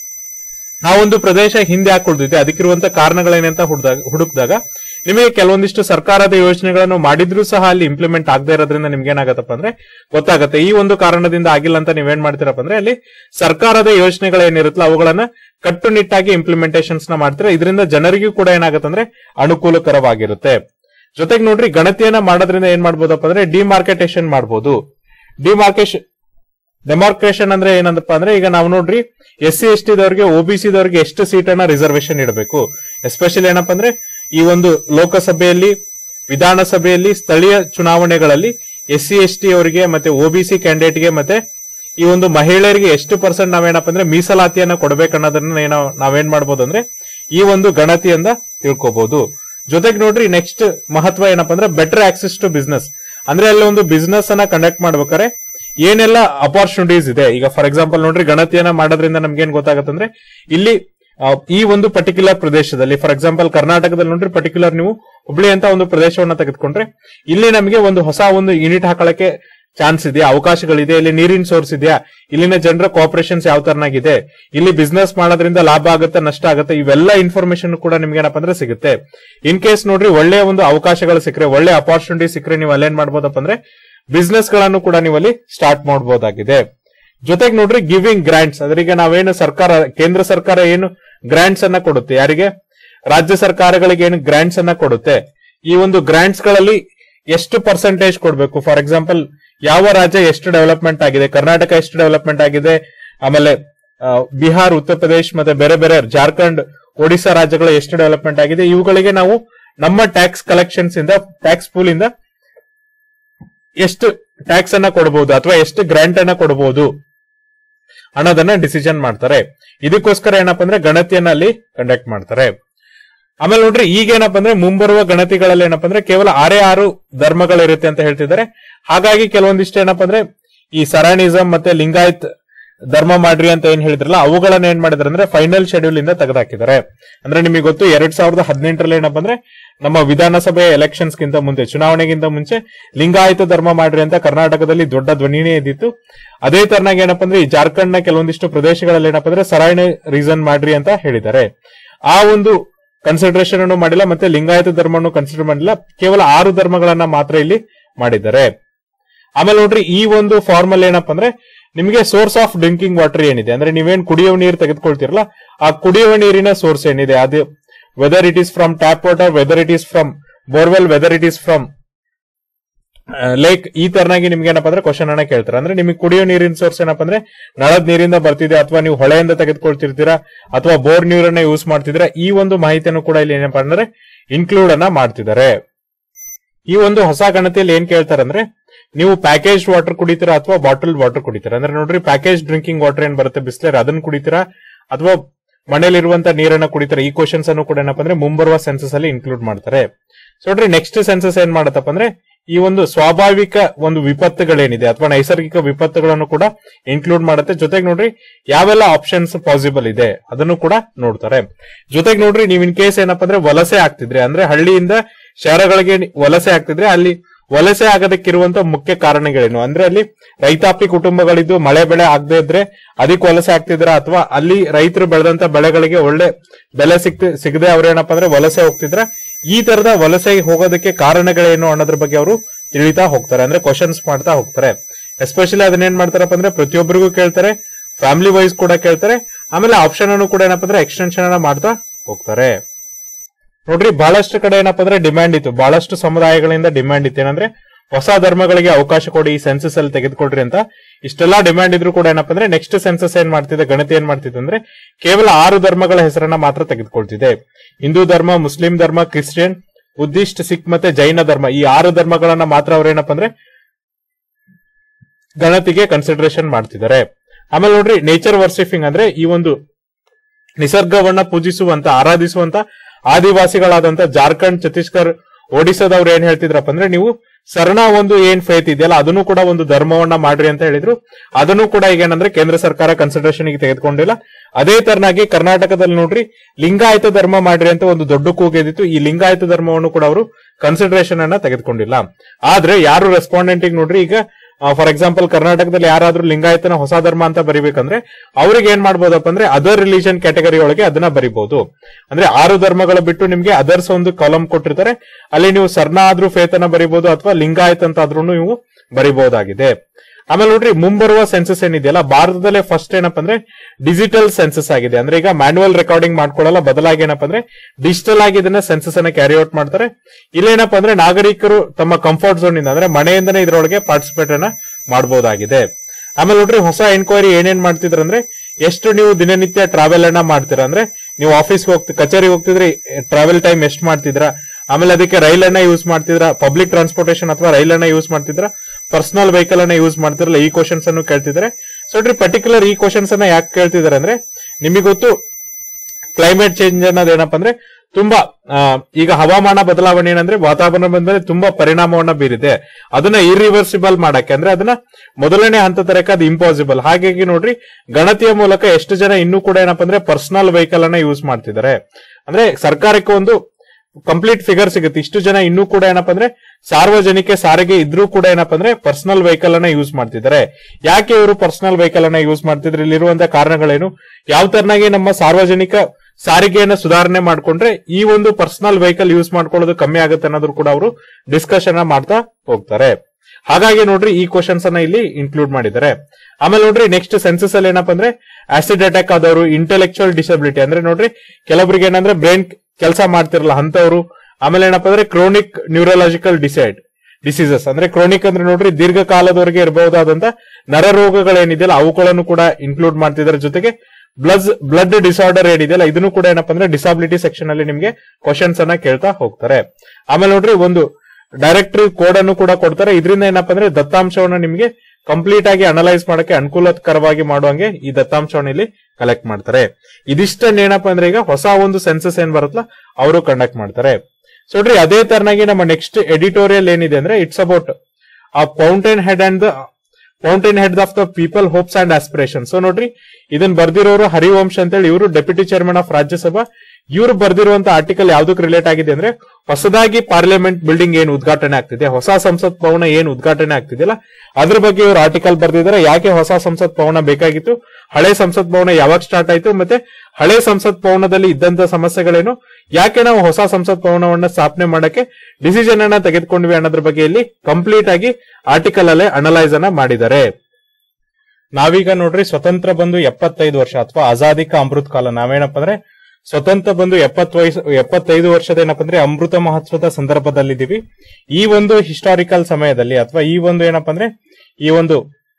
ಆ ಒಂದು ಪ್ರದೇಶ ಹಿಂದೆ ಯಾಕೆ ಉಳಿದಿದೆ ಅದಕ್ಕಿರುವಂತ ಕಾರಣಗಳೇನಂತ ಹುಡ್ದಾಗ ಹುಡುಕ್ದಾಗ ನಿಮಗೆ ಕೆಲವೊಂದಿಷ್ಟು ಸರ್ಕಾರದ ಯೋಜನೆಗಳನ್ನು ಮಾಡಿದ್ರು ಸಹ ಅಲ್ಲಿ ಇಂಪ್ಲಿಮೆಂಟ್ ಆಗದೆ ಇರೋದ್ರಿಂದ ನಿಮ್ಗೆ ಏನಾಗತ್ತಪ್ಪ ಅಂದ್ರೆ ಗೊತ್ತಾಗತ್ತೆ ಈ ಒಂದು ಕಾರಣದಿಂದ ಆಗಿಲ್ಲ ಅಂತ ನೀವೇನ್ ಮಾಡ್ತೀರಪ್ಪ ಅಂದ್ರೆ ಅಲ್ಲಿ ಸರ್ಕಾರದ ಯೋಜನೆಗಳೇನಿರುತ್ತಲ್ಲ ಅವುಗಳನ್ನ ಕಟ್ಟುನಿಟ್ಟಾಗಿ ಇಂಪ್ಲಿಮೆಂಟೇಷನ್ಸ್ ನ ಮಾಡ್ತೀರಾ ಇದರಿಂದ ಜನರಿಗೂ ಕೂಡ ಏನಾಗತ್ತಂದ್ರೆ ಅನುಕೂಲಕರವಾಗಿರುತ್ತೆ ಜೊತೆಗೆ ನೋಡ್ರಿ ಗಣತಿಯನ್ನ ಮಾಡೋದ್ರಿಂದ ಏನ್ ಮಾಡ್ಬೋದಪ್ಪ ಅಂದ್ರೆ ಡಿಮಾರ್ಕೆಟೇಷನ್ ಮಾಡ್ಬೋದು ಡಿಮಾರ್ಕೇಶನ್ ಡೆಮಾರ್ಕ್ರೇಷನ್ ಅಂದ್ರೆ ಏನಂದಪ್ಪ ಅಂದ್ರೆ ಈಗ ನಾವು ನೋಡ್ರಿ ಎಸ್ ಸಿ ಎಸ್ ಟಿ ದವರಿಗೆ ಒಬಿಸಿ ದವರಿಗೆ ಎಷ್ಟು ಸೀಟನ್ನ ರಿಸರ್ವೇಶನ್ ಇಡಬೇಕು ಎಸ್ಪೆಷಲಿ ಏನಪ್ಪ ಅಂದ್ರೆ ಈ ಒಂದು ಲೋಕಸಭೆಯಲ್ಲಿ ವಿಧಾನಸಭೆಯಲ್ಲಿ ಸ್ಥಳೀಯ ಚುನಾವಣೆಗಳಲ್ಲಿ ಎಸ್ ಸಿ ಎಸ್ ಟಿ ಅವರಿಗೆ ಮತ್ತೆ ಒಬಿಸಿ ಕ್ಯಾಂಡಿಡೇಟ್ಗೆ ಮತ್ತೆ ಈ ಒಂದು ಮಹಿಳೆಯರಿಗೆ ಎಷ್ಟು ಪರ್ಸೆಂಟ್ ನಾವೇನಪ್ಪ ಅಂದ್ರೆ ಮೀಸಲಾತಿಯನ್ನ ಕೊಡ್ಬೇಕನ್ನೋದನ್ನ ಏನೋ ನಾವೇನ್ ಮಾಡ್ಬೋದು ಅಂದ್ರೆ ಈ ಒಂದು ಗಣತಿಯಿಂದ ತಿಳ್ಕೊಬಹುದು ಜೊತೆಗೆ ನೋಡ್ರಿ ನೆಕ್ಸ್ಟ್ ಮಹತ್ವ ಏನಪ್ಪ ಅಂದ್ರೆ ಬೆಟರ್ ಆಕ್ಸೆಸ್ ಟು ಬಿಸ್ನೆಸ್ ಅಂದ್ರೆ ಅಲ್ಲಿ ಒಂದು ಬಿಸ್ನೆಸ್ ಅನ್ನ ಕಂಡಕ್ಟ್ ಮಾಡ್ಬೇಕಾದ್ರೆ ಏನೆಲ್ಲ ಅಪಾರ್ಚುನಿಟೀಸ್ ಇದೆ ಈಗ ಫಾರ್ ಎಕ್ಸಾಂಪಲ್ ನೋಡ್ರಿ ಗಣತಿಯನ್ನ ಮಾಡೋದ್ರಿಂದ ನಮ್ಗೆ ಏನ್ ಗೊತ್ತಾಗತ್ತಂದ್ರೆ ಇಲ್ಲಿ ಆ, ಈ ಒಂದು ಪರ್ಟಿಕ್ಯುಲರ್ ಪ್ರದೇಶದಲ್ಲಿ ಫಾರ್ ಎಕ್ಸಾಂಪಲ್ ಕರ್ನಾಟಕದಲ್ಲಿ ನೋಡ್ರಿ ಪರ್ಟಿಕ್ಯುಲರ್ ನೀವು ಹುಬ್ಳಿ ಅಂತ ಒಂದು ಪ್ರದೇಶವನ್ನ ತೆಗೆದುಕೊಂಡ್ರೆ ಇಲ್ಲಿ ನಮಗೆ ಒಂದು ಹೊಸ ಒಂದು ಯೂನಿಟ್ ಹಾಕೊಳ್ಳಕ್ಕೆ ಚಾನ್ಸ್ ಇದೆಯಾ ಅವಕಾಶಗಳಿದೆ ಇಲ್ಲಿ ನೀರಿನ ಸೋರ್ಸ್ ಇದೆಯಾ ಇಲ್ಲಿನ ಜನರ ಕೋಆಪರೇಷನ್ಸ್ ಯಾವ ತರನಾಗಿದೆ ಇಲ್ಲಿ ಬಿಸ್ನೆಸ್ ಮಾಡೋದ್ರಿಂದ ಲಾಭ ಆಗುತ್ತೆ ನಷ್ಟ ಆಗುತ್ತೆ ಇವೆಲ್ಲ ಇನ್ಫಾರ್ಮೇಶನ್ ಕೂಡ ನಿಮ್ಗೆ ಏನಪ್ಪ ಅಂದ್ರೆ ಸಿಗುತ್ತೆ ಇನ್ ಕೇಸ್ ನೋಡ್ರಿ ಒಳ್ಳೆಯ ಒಂದು ಅವಕಾಶಗಳು ಸಿಕ್ಕರೆ ಒಳ್ಳೆ ಅಪಾರ್ಚುನಿಟಿ ಸಿಕ್ಕರೆ ನೀವು ಅಲ್ಲೇನ್ ಮಾಡ್ಬೋದಪ್ಪ ಅಂದ್ರೆ ಬಿಸ್ನೆಸ್ ಗಳನ್ನು ಕೂಡ ನೀವು ಅಲ್ಲಿ ಸ್ಟಾರ್ಟ್ ಮಾಡಬಹುದಾಗಿದೆ ಜೊತೆಗೆ ನೋಡ್ರಿ ಗಿವಿಂಗ್ ಗ್ರಾಂಟ್ಸ್ ಅದರಿಗೆ ನಾವೇನು ಸರ್ಕಾರ ಕೇಂದ್ರ ಸರ್ಕಾರ ಏನು ಗ್ರಾಂಟ್ಸ್ ಅನ್ನ ಕೊಡುತ್ತೆ ಯಾರಿಗೆ ರಾಜ್ಯ ಸರ್ಕಾರಗಳಿಗೆ ಏನು ಗ್ರಾಂಟ್ಸ್ ಅನ್ನ ಕೊಡುತ್ತೆ ಈ ಒಂದು ಗ್ರಾಂಟ್ಸ್ ಗಳಲ್ಲಿ ಎಷ್ಟು ಪರ್ಸೆಂಟೇಜ್ ಕೊಡಬೇಕು ಫಾರ್ ಎಕ್ಸಾಂಪಲ್ ಯಾವ ರಾಜ್ಯ ಎಷ್ಟು ಡೆವಲಪ್ಮೆಂಟ್ ಆಗಿದೆ ಕರ್ನಾಟಕ ಎಷ್ಟು ಡೆವಲಪ್ಮೆಂಟ್ ಆಗಿದೆ ಆಮೇಲೆ ಆ, ಬಿಹಾರ್ ಉತ್ತರ ಪ್ರದೇಶ್ ಮತ್ತೆ ಬೇರೆ ಬೇರೆ ಜಾರ್ಖಂಡ್ ಒಡಿಶಾ ರಾಜ್ಯಗಳು ಎಷ್ಟು ಡೆವಲಪ್ಮೆಂಟ್ ಆಗಿದೆ ಇವುಗಳಿಗೆ ನಾವು ನಮ್ಮ ಟ್ಯಾಕ್ಸ್ ಕಲೆಕ್ಷನ್ಸ್ ಇಂದ ಟ್ಯಾಕ್ಸ್ ಪೂಲ್ ಇಂದ ಎಷ್ಟು ಟ್ಯಾಕ್ಸ್ ಅನ್ನ ಕೊಡಬಹುದು ಅಥವಾ ಎಷ್ಟು ಗ್ರಾಂಟ್ ಅನ್ನ ಕೊಡಬಹುದು ಅನ್ನೋದನ್ನ ಡಿಸಿಷನ್ ಮಾಡ್ತಾರೆ ಇದಕ್ಕೋಸ್ಕರ ಏನಪ್ಪಾ ಅಂದ್ರೆ ಗಣತಿಯನ್ನ ಅಲ್ಲಿ ಕಂಡಕ್ಟ್ ಮಾಡ್ತಾರೆ ಆಮೇಲೆ ನೋಡ್ರಿ ಈಗ ಏನಪ್ಪಾ ಅಂದ್ರೆ ಮುಂಬರುವ ಗಣತಿಗಳಲ್ಲಿ ಏನಪ್ಪಾ ಅಂದ್ರೆ ಕೇವಲ ಆರೇ ಆರು ಧರ್ಮಗಳಿರುತ್ತೆ ಅಂತ ಹೇಳ್ತಿದ್ದಾರೆ ಹಾಗಾಗಿ ಕೆಲವೊಂದಿಷ್ಟು ಏನಪ್ಪಾ ಅಂದ್ರೆ ಈ ಸರಾಣಿಸಂ ಮತ್ತೆ ಲಿಂಗಾಯತ್ ಧರ್ಮ ಮಾಡ್ರಿ ಅಂತ ಏನ್ ಹೇಳಿದ್ರಲ್ಲ ಅವುಗಳನ್ನ ಏನ್ ಮಾಡಿದಾರೆ ಅಂದ್ರೆ ಫೈನಲ್ ಶೆಡ್ಯೂಲ್ ಇಂದ ತೆಗೆದಾಕಿದ್ದಾರೆ ಅಂದ್ರೆ ನಿಮಗೆ ಗೊತ್ತು ಎರಡ್ ಸಾವಿರದ ಹದಿನೆಂಟರಲ್ಲಿ ಏನಪ್ಪಾ ಅಂದ್ರೆ ನಮ್ಮ ವಿಧಾನಸಭೆ ಎಲೆಕ್ಷನ್ಸ್ ಗಿಂತ ಮುಂಚೆ ಚುನಾವಣೆಗಿಂತ ಮುಂಚೆ ಲಿಂಗಾಯತ ಧರ್ಮ ಮಾಡ್ರಿ ಅಂತ ಕರ್ನಾಟಕದಲ್ಲಿ ದೊಡ್ಡ ಧ್ವನಿನೇ ಇದ್ದಿತ್ತು ಅದೇ ತರನಾಗಿ ಏನಪ್ಪಾ ಅಂದ್ರೆ ಈ ಜಾರ್ಖಂಡ್ ನ ಕೆಲವೊಂದಿಷ್ಟು ಪ್ರದೇಶಗಳಲ್ಲಿ ಏನಪ್ಪಾ ಅಂದ್ರೆ ಸರಾಯಣ ರೀಸನ್ ಮಾಡ್ರಿ ಅಂತ ಹೇಳಿದ್ದಾರೆ ಆ ಒಂದು ಕನ್ಸಿಡರೇಷನ್ ಅನ್ನು ಮಾಡಿಲ್ಲ ಮತ್ತೆ ಲಿಂಗಾಯತ ಧರ್ಮವನ್ನು ಕನ್ಸಿಡರ್ ಮಾಡಿಲ್ಲ ಕೇವಲ ಆರು ಧರ್ಮಗಳನ್ನ ಮಾತ್ರ ಇಲ್ಲಿ ಮಾಡಿದ್ದಾರೆ ಆಮೇಲೆ ನೋಡ್ರಿ ಈ ಒಂದು ಫಾರ್ಮಲ್ ಏನಪ್ಪಾ ಅಂದ್ರೆ ನಿಮಗೆ ಸೋರ್ಸ್ ಆಫ್ ಡ್ರಿಂಕಿಂಗ್ ವಾಟರ್ ಏನಿದೆ ಅಂದ್ರೆ ನೀವೇನ್ ಕುಡಿಯುವ ನೀರು ತೆಗೆದುಕೊಳ್ತಿರಲ್ಲ ಆ ಕುಡಿಯುವ ನೀರಿನ ಸೋರ್ಸ್ ಏನಿದೆ ಅದು whether it is from tap water whether it is from borewell whether it is from like ಈ ತರನಾಗಿ ನಿಮ್ಗೆ ಏನಪ್ಪಾ ಅಂದ್ರೆ ಕ್ವಶನ್ ಅನ್ನ ಕೇಳ್ತಾರೆ ಅಂದ್ರೆ ನಿಮಗೆ ಕುಡಿಯೋ ನೀರಿನ ಸೋರ್ಸ್ ಏನಪ್ಪಾ ಅಂದ್ರೆ ನಳದ ನೀರಿಂದ ಬರ್ತಿದೆ ಅಥವಾ ನೀವು ಹೊಳೆಯಿಂದ ತೆಗೆದುಕೊಳ್ತಿರ್ತೀರಾ ಅಥವಾ ಬೋರ್ ನೀರನ್ನ ಯೂಸ್ ಮಾಡ್ತಿದ್ದೀರಾ ಈ ಒಂದು ಮಾಹಿತಿಯನ್ನು ಕೂಡ ಇಲ್ಲಿ ಏನಪ್ಪಾ ಅಂದ್ರೆ ಇನ್ಕ್ಲೂಡ್ ಅನ್ನ ಮಾಡ್ತಿದ್ದಾರೆ ಈ ಒಂದು ಹೊಸ ಗಣತಿಯಲ್ಲಿ ಏನ್ ಕೇಳ್ತಾರೆ ಅಂದ್ರೆ ನೀವು ಪ್ಯಾಕೇಜ್ ವಾಟರ್ ಕುಡಿತೀರಾ ಅಥವಾ ಬಾಟಲ್ ವಾಟರ್ ಕುಡಿತೀರಾ ಅಂದ್ರೆ ನೋಡ್ರಿ ಪ್ಯಾಕೇಜ್ ಡ್ರಿಂಕಿಂಗ್ ವಾಟರ್ ಏನ್ ಬರುತ್ತೆ ಬಿಸ್ಲೇರ್ ಅದನ್ನ ಕುಡಿತೀರಾ ಅಥವಾ ಮನೇಲಿರುವಂತ ನೀರನ್ನ ಕುಡಿತೀರಾ ಈ ಕ್ವಶನ್ಸ್ ಅನ್ನು ಕೂಡ ಏನಪ್ಪಾ ಅಂದ್ರೆ ಮುಂಬರುವ ಸೆನ್ಸಸ್ ಅಲ್ಲಿ ಇನ್ಕ್ಲೂಡ್ ಮಾಡ್ತಾರೆ ಸೊ ನೋಡ್ರಿ ನೆಕ್ಸ್ಟ್ ಸೆನ್ಸಸ್ ಏನ್ ಮಾಡತ್ತಪ್ಪ ಅಂದ್ರೆ ಈ ಒಂದು ಸ್ವಾಭಾವಿಕ ಒಂದು ವಿಪತ್ತುಗಳೇನಿದೆ ಅಥವಾ ನೈಸರ್ಗಿಕ ವಿಪತ್ತುಗಳನ್ನು ಕೂಡ ಇನ್ಕ್ಲೂಡ್ ಮಾಡುತ್ತೆ ಜೊತೆಗೆ ನೋಡ್ರಿ ಯಾವೆಲ್ಲ ಆಪ್ಷನ್ಸ್ ಪಾಸಿಬಲ್ ಇದೆ ಅದನ್ನು ಕೂಡ ನೋಡ್ತಾರೆ ಜೊತೆಗೆ ನೋಡ್ರಿ ನೀವು ಇನ್ ಕೇಸ್ ಏನಪ್ಪಾ ಅಂದ್ರೆ ವಲಸೆ ಆಗ್ತಿದ್ರೆ ಅಂದ್ರೆ ಹಳ್ಳಿಯಿಂದ ಶಹರಗಳಿಗೆ ನಿ- ವಲಸೆ ಆಗ್ತಿದ್ರೆ ಅಲ್ಲಿ ವಲಸೆ ಆಗೋದಕ್ಕಿರುವಂತ ಮುಖ್ಯ ಕಾರಣಗಳೇನು ಅಂದ್ರೆ ಅಲ್ಲಿ ರೈತಾಪಿ ಕುಟುಂಬಗಳಿದ್ದು ಮಳೆ ಬೆಳೆ ಆಗದೆ ಇದ್ರೆ ಅದಕ್ಕೆ ವಲಸೆ ಆಗ್ತಿದ್ರ ಅಥವಾ ಅಲ್ಲಿ ರೈತರು ಬೆಳೆದಂತ ಬೆಳೆಗಳಿಗೆ ಒಳ್ಳೆ ಬೆಲೆ ಸಿಕ್ತಿ ಸಿಗದೆ ಅವ್ರೇನಪ್ಪ ಅಂದ್ರೆ ವಲಸೆ ಹೋಗ್ತಿದ್ರ ಈ ತರದ ವಲಸೆ ಹೋಗೋದಕ್ಕೆ ಕಾರಣಗಳೇನು ಅನ್ನೋದ್ರ ಬಗ್ಗೆ ಅವರು ತಿಳಿತಾ ಹೋಗ್ತಾರೆ ಅಂದ್ರೆ ಕ್ವಶನ್ಸ್ ಮಾಡ್ತಾ ಹೋಗ್ತಾರೆ ಎಸ್ಪೆಷಲಿ ಅದನ್ನೇನ್ ಮಾಡ್ತಾರಪ್ಪ ಅಂದ್ರೆ ಪ್ರತಿಯೊಬ್ಬರಿಗೂ ಕೇಳ್ತಾರೆ ಫ್ಯಾಮಿಲಿ ವೈಸ್ ಕೂಡ ಕೇಳ್ತಾರೆ ಆಮೇಲೆ ಆಪ್ಷನ್ ಅನ್ನು ಕೂಡ ಏನಪ್ಪ ಅಂದ್ರೆ ಎಕ್ಸ್ಟೆನ್ಷನ್ ಅನ್ನ ಮಾಡ್ತಾ ಹೋಗ್ತಾರೆ ನೋಡ್ರಿ ಬಹಳಷ್ಟು ಕಡೆ ಏನಪ್ಪ ಅಂದ್ರೆ ಡಿಮ್ಯಾಂಡ್ ಇತ್ತು ಬಹಳಷ್ಟು ಸಮುದಾಯಗಳಿಂದ ಡಿಮ್ಯಾಂಡ್ ಇತ್ತು ಏನಂದ್ರೆ ಹೊಸ ಧರ್ಮಗಳಿಗೆ ಅವಕಾಶ ಕೊಡಿ ಈ ಸೆನ್ಸಸ್ ಅಲ್ಲಿ ತೆಗೆದುಕೊಡ್ರಿ ಅಂತ ಇಷ್ಟೆಲ್ಲಾ ಡಿಮ್ಯಾಂಡ್ ಇದ್ರು ಕೂಡ ಏನಪ್ಪ ಅಂದ್ರೆ ನೆಕ್ಸ್ಟ್ ಸೆನ್ಸಸ್ ಏನ್ ಮಾಡ್ತಿದೆ ಗಣತಿ ಏನ್ ಮಾಡ್ತಿದೆ ಅಂದ್ರೆ ಕೇವಲ ಆರು ಧರ್ಮಗಳ ಹೆಸರನ್ನ ಮಾತ್ರ ತೆಗೆದುಕೊಳ್ತಿದೆ ಹಿಂದೂ ಧರ್ಮ ಮುಸ್ಲಿಂ ಧರ್ಮ ಕ್ರಿಶ್ಚಿಯನ್ ಬುದ್ಧಿಸ್ಟ್ ಸಿಖ್ ಮತ್ತೆ ಜೈನ ಧರ್ಮ ಈ ಆರು ಧರ್ಮಗಳನ್ನ ಮಾತ್ರ ಅವ್ರೇನಪ್ಪ ಅಂದ್ರೆ ಗಣತಿಗೆ ಕನ್ಸಿಡರೇಷನ್ ಮಾಡ್ತಿದ್ದಾರೆ ಆಮೇಲೆ ನೋಡ್ರಿ ನೇಚರ್ ವರ್ಸಿಫಿಂಗ್ ಅಂದ್ರೆ ಈ ಒಂದು ನಿಸರ್ಗವನ್ನ ಪೂಜಿಸುವಂತ ಆರಾಧಿಸುವಂತ ಆದಿವಾಸಿಗಳಾದಂತ ಜಾರ್ಖಂಡ್ ಛತ್ತೀಸ್ಗಢ ಒಡಿಸ್ಸಾದವ್ರು ಏನ್ ಹೇಳ್ತಿದ್ರಪ್ಪ ಅಂದ್ರೆ ನೀವು ಸರ್ಣ ಒಂದು ಏನ್ ಫೇತ್ ಇದೆಯಲ್ಲ ಅದನ್ನು ಕೂಡ ಒಂದು ಧರ್ಮವನ್ನ ಮಾಡ್ರಿ ಅಂತ ಹೇಳಿದ್ರು ಅದನ್ನು ಕೂಡ ಈಗ ಏನಂದ್ರೆ ಕೇಂದ್ರ ಸರ್ಕಾರ ಕನ್ಸಿಡರೇಷನ್ ಗೆ ತೆಗೆದುಕೊಂಡಿಲ್ಲ ಅದೇ ತರನಾಗಿ ಕರ್ನಾಟಕದಲ್ಲಿ ನೋಡ್ರಿ ಲಿಂಗಾಯತ ಧರ್ಮ ಮಾಡ್ರಿ ಅಂತ ಒಂದು ದೊಡ್ಡ ಕೂಗೆದಿತ್ತು ಈ ಲಿಂಗಾಯತ ಧರ್ಮವನ್ನು ಕೂಡ ಅವರು ಕನ್ಸಿಡರೇಷನ್ ಅನ್ನ ತೆಗೆದುಕೊಂಡಿಲ್ಲ ಆದ್ರೆ ಯಾರು ರೆಸ್ಪಾಂಡೆಂಟ್ ನೋಡ್ರಿ ಈಗ ಫಾರ್ ಎಕ್ಸಾಂಪಲ್ ಕರ್ನಾಟಕದಲ್ಲಿ ಯಾರಾದ್ರೂ ಲಿಂಗಾಯತನ ಹೊಸ ಧರ್ಮ ಅಂತ ಬರಿಬೇಕಂದ್ರೆ ಅವ್ರಿಗೆ ಏನ್ ಮಾಡ್ಬೋದಪ್ಪ ಅಂದ್ರೆ ಅದರ್ ರಿಲಿಜನ್ ಕ್ಯಾಟಗರಿ ಒಳಗೆ ಅದನ್ನ ಬರಿಬಹುದು ಅಂದ್ರೆ ಆರು ಧರ್ಮಗಳ ಬಿಟ್ಟು ನಿಮ್ಗೆ ಅದರ್ಸ್ ಒಂದು ಕಾಲಮ್ ಕೊಟ್ಟಿರ್ತಾರೆ ಅಲ್ಲಿ ನೀವು ಸರ್ಣ ಆದ್ರೂ ಫೇತನ ಬರಿಬಹುದು ಅಥವಾ ಲಿಂಗಾಯತ್ ಅಂತ ಆದ್ರೂ ನೀವು ಬರಿಬಹುದಾಗಿದೆ ಆಮೇಲೆ ನೋಡ್ರಿ ಮುಂಬರುವ ಸೆನ್ಸಸ್ ಏನಿದೆಯಲ್ಲ ಭಾರತದಲ್ಲೇ ಫಸ್ಟ್ ಏನಪ್ಪ ಅಂದ್ರೆ ಡಿಜಿಟಲ್ ಸೆನ್ಸಸ್ ಆಗಿದೆ ಅಂದ್ರೆ ಈಗ ಮ್ಯಾನ್ಯುವಲ್ ರೆಕಾರ್ಡಿಂಗ್ ಮಾಡ್ಕೊಳ್ಳಲ್ಲ ಬದಲಾಗಿ ಏನಪ್ಪ ಅಂದ್ರೆ ಡಿಜಿಟಲ್ ಆಗಿ ಇದನ್ನ ಸೆನ್ಸಸ್ ಅನ್ನ ಕ್ಯಾರಿ ಔಟ್ ಮಾಡ್ತಾರೆ ಇಲ್ಲೇನಪ್ಪ ಅಂದ್ರೆ ನಾಗರಿಕರು ತಮ್ಮ ಕಂಫರ್ಟ್ ಝೋನ್ ಇಂದ ಅಂದ್ರೆ ಮನೆಯಿಂದನೇ ಇದರೊಳಗೆ ಪಾರ್ಟಿಸಿಪೇಟ್ ಅನ್ನ ಮಾಡಬಹುದಾಗಿದೆ ಆಮೇಲೆ ನೋಡ್ರಿ ಹೊಸ ಎನ್ಕ್ವೈರಿ ಏನೇನ್ ಮಾಡ್ತಿದ್ರ ಅಂದ್ರೆ ಎಷ್ಟು ನೀವು ದಿನನಿತ್ಯ ಟ್ರಾವೆಲ್ ಅನ್ನ ಮಾಡ್ತೀರಾ ಅಂದ್ರೆ ನೀವು ಆಫೀಸ್ಗೆ ಹೋಗ್ತಿ ಕಚೇರಿಗೆ ಹೋಗ್ತಿದ್ರಿ ಟ್ರಾವೆಲ್ ಟೈಮ್ ಎಷ್ಟು ಮಾಡ್ತಿದ್ರ ಆಮೇಲೆ ಅದಕ್ಕೆ ರೈಲನ್ನ ಯೂಸ್ ಮಾಡ್ತಿದ್ರ ಪಬ್ಲಿಕ್ ಟ್ರಾನ್ಸ್ಪೋರ್ಟೇಷನ್ ಅಥವಾ ರೈಲನ್ನ ಯೂಸ್ ಮಾಡ್ತಿದ್ರ ಪರ್ಸನಲ್ ವೆಹಿಕಲ್ ಅನ್ನ ಯೂಸ್ ಮಾಡ್ತಿರಲ್ಲ ಈ ಕ್ವಶನ್ಸ್ ಅನ್ನು ಕೇಳ್ತಿದ್ದಾರೆ ಸೊ ನೋಡ್ರಿ ಪರ್ಟಿಕ್ಯುಲರ್ ಈ ಕ್ವಶನ್ಸ್ ಅನ್ನ ಯಾಕೆ ಕೇಳ್ತಿದ್ದಾರೆ ಅಂದ್ರೆ ನಿಮಗೆ ಗೊತ್ತು ಕ್ಲೈಮೇಟ್ ಚೇಂಜ್ ಅನ್ನೋದು ಏನಪ್ಪ ಅಂದ್ರೆ ತುಂಬಾ ಆ, ಈಗ ಹವಾಮಾನ ಬದಲಾವಣೆ ಏನಂದ್ರೆ ವಾತಾವರಣ ಬಂದ್ಮೇಲೆ ತುಂಬಾ ಪರಿಣಾಮವನ್ನ ಬೀರಿದೆ ಅದನ್ನ ಇರಿವರ್ಸಿಬಲ್ ಮಾಡಕ್ಕೆ ಅಂದ್ರೆ ಅದನ್ನ ಮೊದಲನೇ ಹಂತ ತರಕ ಅದು ಇಂಪಾಸಿಬಲ್ ಹಾಗಾಗಿ ನೋಡ್ರಿ ಗಣತಿಯ ಮೂಲಕ ಎಷ್ಟು ಜನ ಇನ್ನೂ ಕೂಡ ಏನಪ್ಪ ಅಂದ್ರೆ ಪರ್ಸನಲ್ ವೆಹಿಕಲ್ ಅನ್ನ ಯೂಸ್ ಮಾಡ್ತಿದ್ದಾರೆ ಅಂದ್ರೆ ಸರ್ಕಾರಕ್ಕೆ ಒಂದು ಕಂಪ್ಲೀಟ್ ಫಿಗರ್ ಸಿಗುತ್ತೆ ಇಷ್ಟು ಜನ ಇನ್ನೂ ಕೂಡ ಏನಪ್ಪ ಅಂದ್ರೆ ಸಾರ್ವಜನಿಕ ಸಾರಿಗೆ ಇದ್ರೂ ಕೂಡ ಏನಪ್ಪ ಅಂದ್ರೆ ಪರ್ಸನಲ್ ವೆಹಿಕಲ್ ಅನ್ನ ಯೂಸ್ ಮಾಡ್ತಿದ್ದಾರೆ ಯಾಕೆ ಇವರು ಪರ್ಸನಲ್ ವೆಹಿಕಲ್ ಅನ್ನ ಯೂಸ್ ಮಾಡ್ತಿದ್ರೆ ಇಲ್ಲಿರುವಂತಹ ಕಾರಣಗಳೇನು ಯಾವ ತರನಾಗಿ ನಮ್ಮ ಸಾರ್ವಜನಿಕ ಸಾರಿಗೆಯನ್ನ ಸುಧಾರಣೆ ಮಾಡ್ಕೊಂಡ್ರೆ ಈ ಒಂದು ಪರ್ಸನಲ್ ವೆಹಿಕಲ್ ಯೂಸ್ ಮಾಡ್ಕೊಳ್ಳೋದು ಕಮ್ಮಿ ಆಗುತ್ತೆ ಅನ್ನೋದು ಕೂಡ ಅವರು ಡಿಸ್ಕಷನ್ ಮಾಡ್ತಾ ಹೋಗ್ತಾರೆ ಹಾಗಾಗಿ ನೋಡ್ರಿ ಈ ಕ್ವಶನ್ಸ್ ಅನ್ನ ಇಲ್ಲಿ ಇನ್ಕ್ಲೂಡ್ ಮಾಡಿದ್ದಾರೆ ಆಮೇಲೆ ನೋಡ್ರಿ ನೆಕ್ಸ್ಟ್ ಸೆನ್ಸಸ್ ಅಲ್ಲಿ ಏನಪ್ಪ ಅಂದ್ರೆ ಆಸಿಡ್ ಅಟ್ಯಾಕ್ ಆದವರು ಇಂಟೆಲೆಕ್ಚುಯಲ್ ಡಿಸಬಿಲಿಟಿ ಅಂದ್ರೆ ನೋಡ್ರಿ ಕೆಲವರಿಗೆ ಏನಂದ್ರೆ ಬ್ರೈನ್ ಕೆಲಸ ಮಾಡ್ತಿರಲ್ಲ ಅಂತವ್ರು ಆಮೇಲೆ ಏನಪ್ಪ ಅಂದ್ರೆ ಕ್ರೋನಿಕ್ ನ್ಯೂರಲಾಜಿಕಲ್ ಡಿಸೈಡ್ ಡಿಸೀಸಸ್ ಅಂದ್ರೆ ಕ್ರೋನಿಕ್ ಅಂದ್ರೆ ನೋಡ್ರಿ ದೀರ್ಘಕಾಲದವರೆಗೆ ಇರಬಹುದಾದಂತ ನರರೋಗಗಳೇನಿದೆಯಲ್ಲ ಅವುಗಳನ್ನು ಕೂಡ ಇನ್ಕ್ಲೂಡ್ ಮಾಡ್ತಿದ್ದಾರೆ ಜೊತೆಗೆ ಬ್ಲಡ್ ಬ್ಲಡ್ ಡಿಸಾರ್ಡರ್ ಏನಿದೆಯಲ್ಲ ಇದನ್ನು ಕೂಡ ಏನಪ್ಪ ಅಂದ್ರೆ ಡಿಸಾಬಿಲಿಟಿ ಸೆಕ್ಷನ್ ಅಲ್ಲಿ ನಿಮ್ಗೆ ಕ್ವಶನ್ಸ್ ಅನ್ನ ಕೇಳ್ತಾ ಹೋಗ್ತಾರೆ ಆಮೇಲೆ ನೋಡ್ರಿ ಒಂದು ಡೈರೆಕ್ಟರಿ ಕೋಡ್ ಅನ್ನು ಕೂಡ ಕೊಡ್ತಾರೆ ಇದರಿಂದ ಏನಪ್ಪ ಅಂದ್ರೆ ದತ್ತಾಂಶವನ್ನ ನಿಮ್ಗೆ ಕಂಪ್ಲೀಟ್ ಆಗಿ ಅನಲೈಸ್ ಮಾಡಕ್ಕೆ ಅನುಕೂಲಕರವಾಗಿ ಮಾಡುವಂಗೆ ಈ ದತ್ತಾಂಶವನ್ನ ಇಲ್ಲಿ ಕಲೆಕ್ಟ್ ಮಾಡ್ತಾರೆ ಇದಿಷ್ಟನ್ನ ಏನಪ್ಪ ಅಂದ್ರೆ ಈಗ ಹೊಸ ಒಂದು ಸೆನ್ಸಸ್ ಏನ್ ಬರುತ್ತಲ್ಲ ಅವರು ಕಂಡಕ್ಟ್ ಮಾಡ್ತಾರೆ ಸೊ ನೋಡ್ರಿ ಅದೇ ತರನಾಗಿ ನಮ್ಮ ನೆಕ್ಸ್ಟ್ ಎಡಿಟೋರಿಯಲ್ ಏನಿದೆ ಅಂದ್ರೆ ಇಟ್ಸ್ ಅಬೌಟ್ ಆ fountainhead and fountainhead of the people hopes and aspiration so ನೋಡ್ರಿ ಇದನ್ನ ಬರ್ದಿರೋರು ಹರಿವಂಶ್ ಅಂತೇಳಿ ಇವರು ಡೆಪ್ಯೂಟಿ ಚೇರ್ಮನ್ ಆಫ್ ರಾಜ್ಯಸಭಾ ಇವರು ಬರ್ದಿರುವಂತ ಆರ್ಟಿಕಲ್ ಯಾವ್ದಕ್ಕೆ ರಿಲೇಟ್ ಆಗಿದೆ ಅಂದ್ರೆ ಹೊಸದಾಗಿ ಪಾರ್ಲಿಮೆಂಟ್ ಬಿಲ್ಡಿಂಗ್ ಏನ್ ಉದ್ಘಾಟನೆ ಆಗ್ತಿದೆ ಹೊಸ ಸಂಸತ್ ಭವನ ಏನ್ ಉದ್ಘಾಟನೆ ಆಗ್ತಿದೆಯಲ್ಲ ಅದ್ರ ಬಗ್ಗೆ ಇವರು ಆರ್ಟಿಕಲ್ ಬರ್ದಿದ್ದಾರೆ ಯಾಕೆ ಹೊಸ ಸಂಸತ್ ಭವನ ಬೇಕಾಗಿತ್ತು ಹಳೆ ಸಂಸತ್ ಭವನ ಯಾವಾಗ ಸ್ಟಾರ್ಟ್ ಆಯ್ತು ಮತ್ತೆ ಹಳೆ ಸಂಸತ್ ಭವನದಲ್ಲಿ ಇದ್ದಂತ ಸಮಸ್ಯೆಗಳೇನು ಯಾಕೆ ನಾವು ಹೊಸ ಸಂಸತ್ ಭವನವನ್ನ ಸ್ಥಾಪನೆ ಮಾಡಕ್ಕೆ ಡಿಸಿಷನ್ ಅನ್ನ ತೆಗೆದುಕೊಂಡ್ವಿ ಅನ್ನೋದ್ರ ಬಗ್ಗೆ ಇಲ್ಲಿ ಕಂಪ್ಲೀಟ್ ಆಗಿ ಆರ್ಟಿಕಲ್ ಅಲ್ಲೇ ಅನಲೈಸ್ ಅನ್ನ ಮಾಡಿದ್ದಾರೆ ನಾವೀಗ ನೋಡ್ರಿ ಸ್ವತಂತ್ರ ಬಂದು ಎಪ್ಪತ್ತೈದು ವರ್ಷ ಅಥವಾ ಆಜಾದಿ ಕಾ ಅಮೃತ್ ಕಾಲ ನಾವೇನಪ್ಪ ಅಂದ್ರೆ ಸ್ವತಂತ್ರ ಬಂದು ಎಪ್ಪತ್ತು ವಯಸ್ಸು ಎಪ್ಪತ್ತೈದು ವರ್ಷದ ಏನಪ್ಪ ಅಂದ್ರೆ ಅಮೃತ ಮಹೋತ್ಸವದ ಸಂದರ್ಭದಲ್ಲಿದ್ದೀವಿ ಈ ಒಂದು ಹಿಸ್ಟಾರಿಕಲ್ ಸಮಯದಲ್ಲಿ ಅಥವಾ ಈ ಒಂದು ಏನಪ್ಪ ಅಂದ್ರೆ ಈ ಒಂದು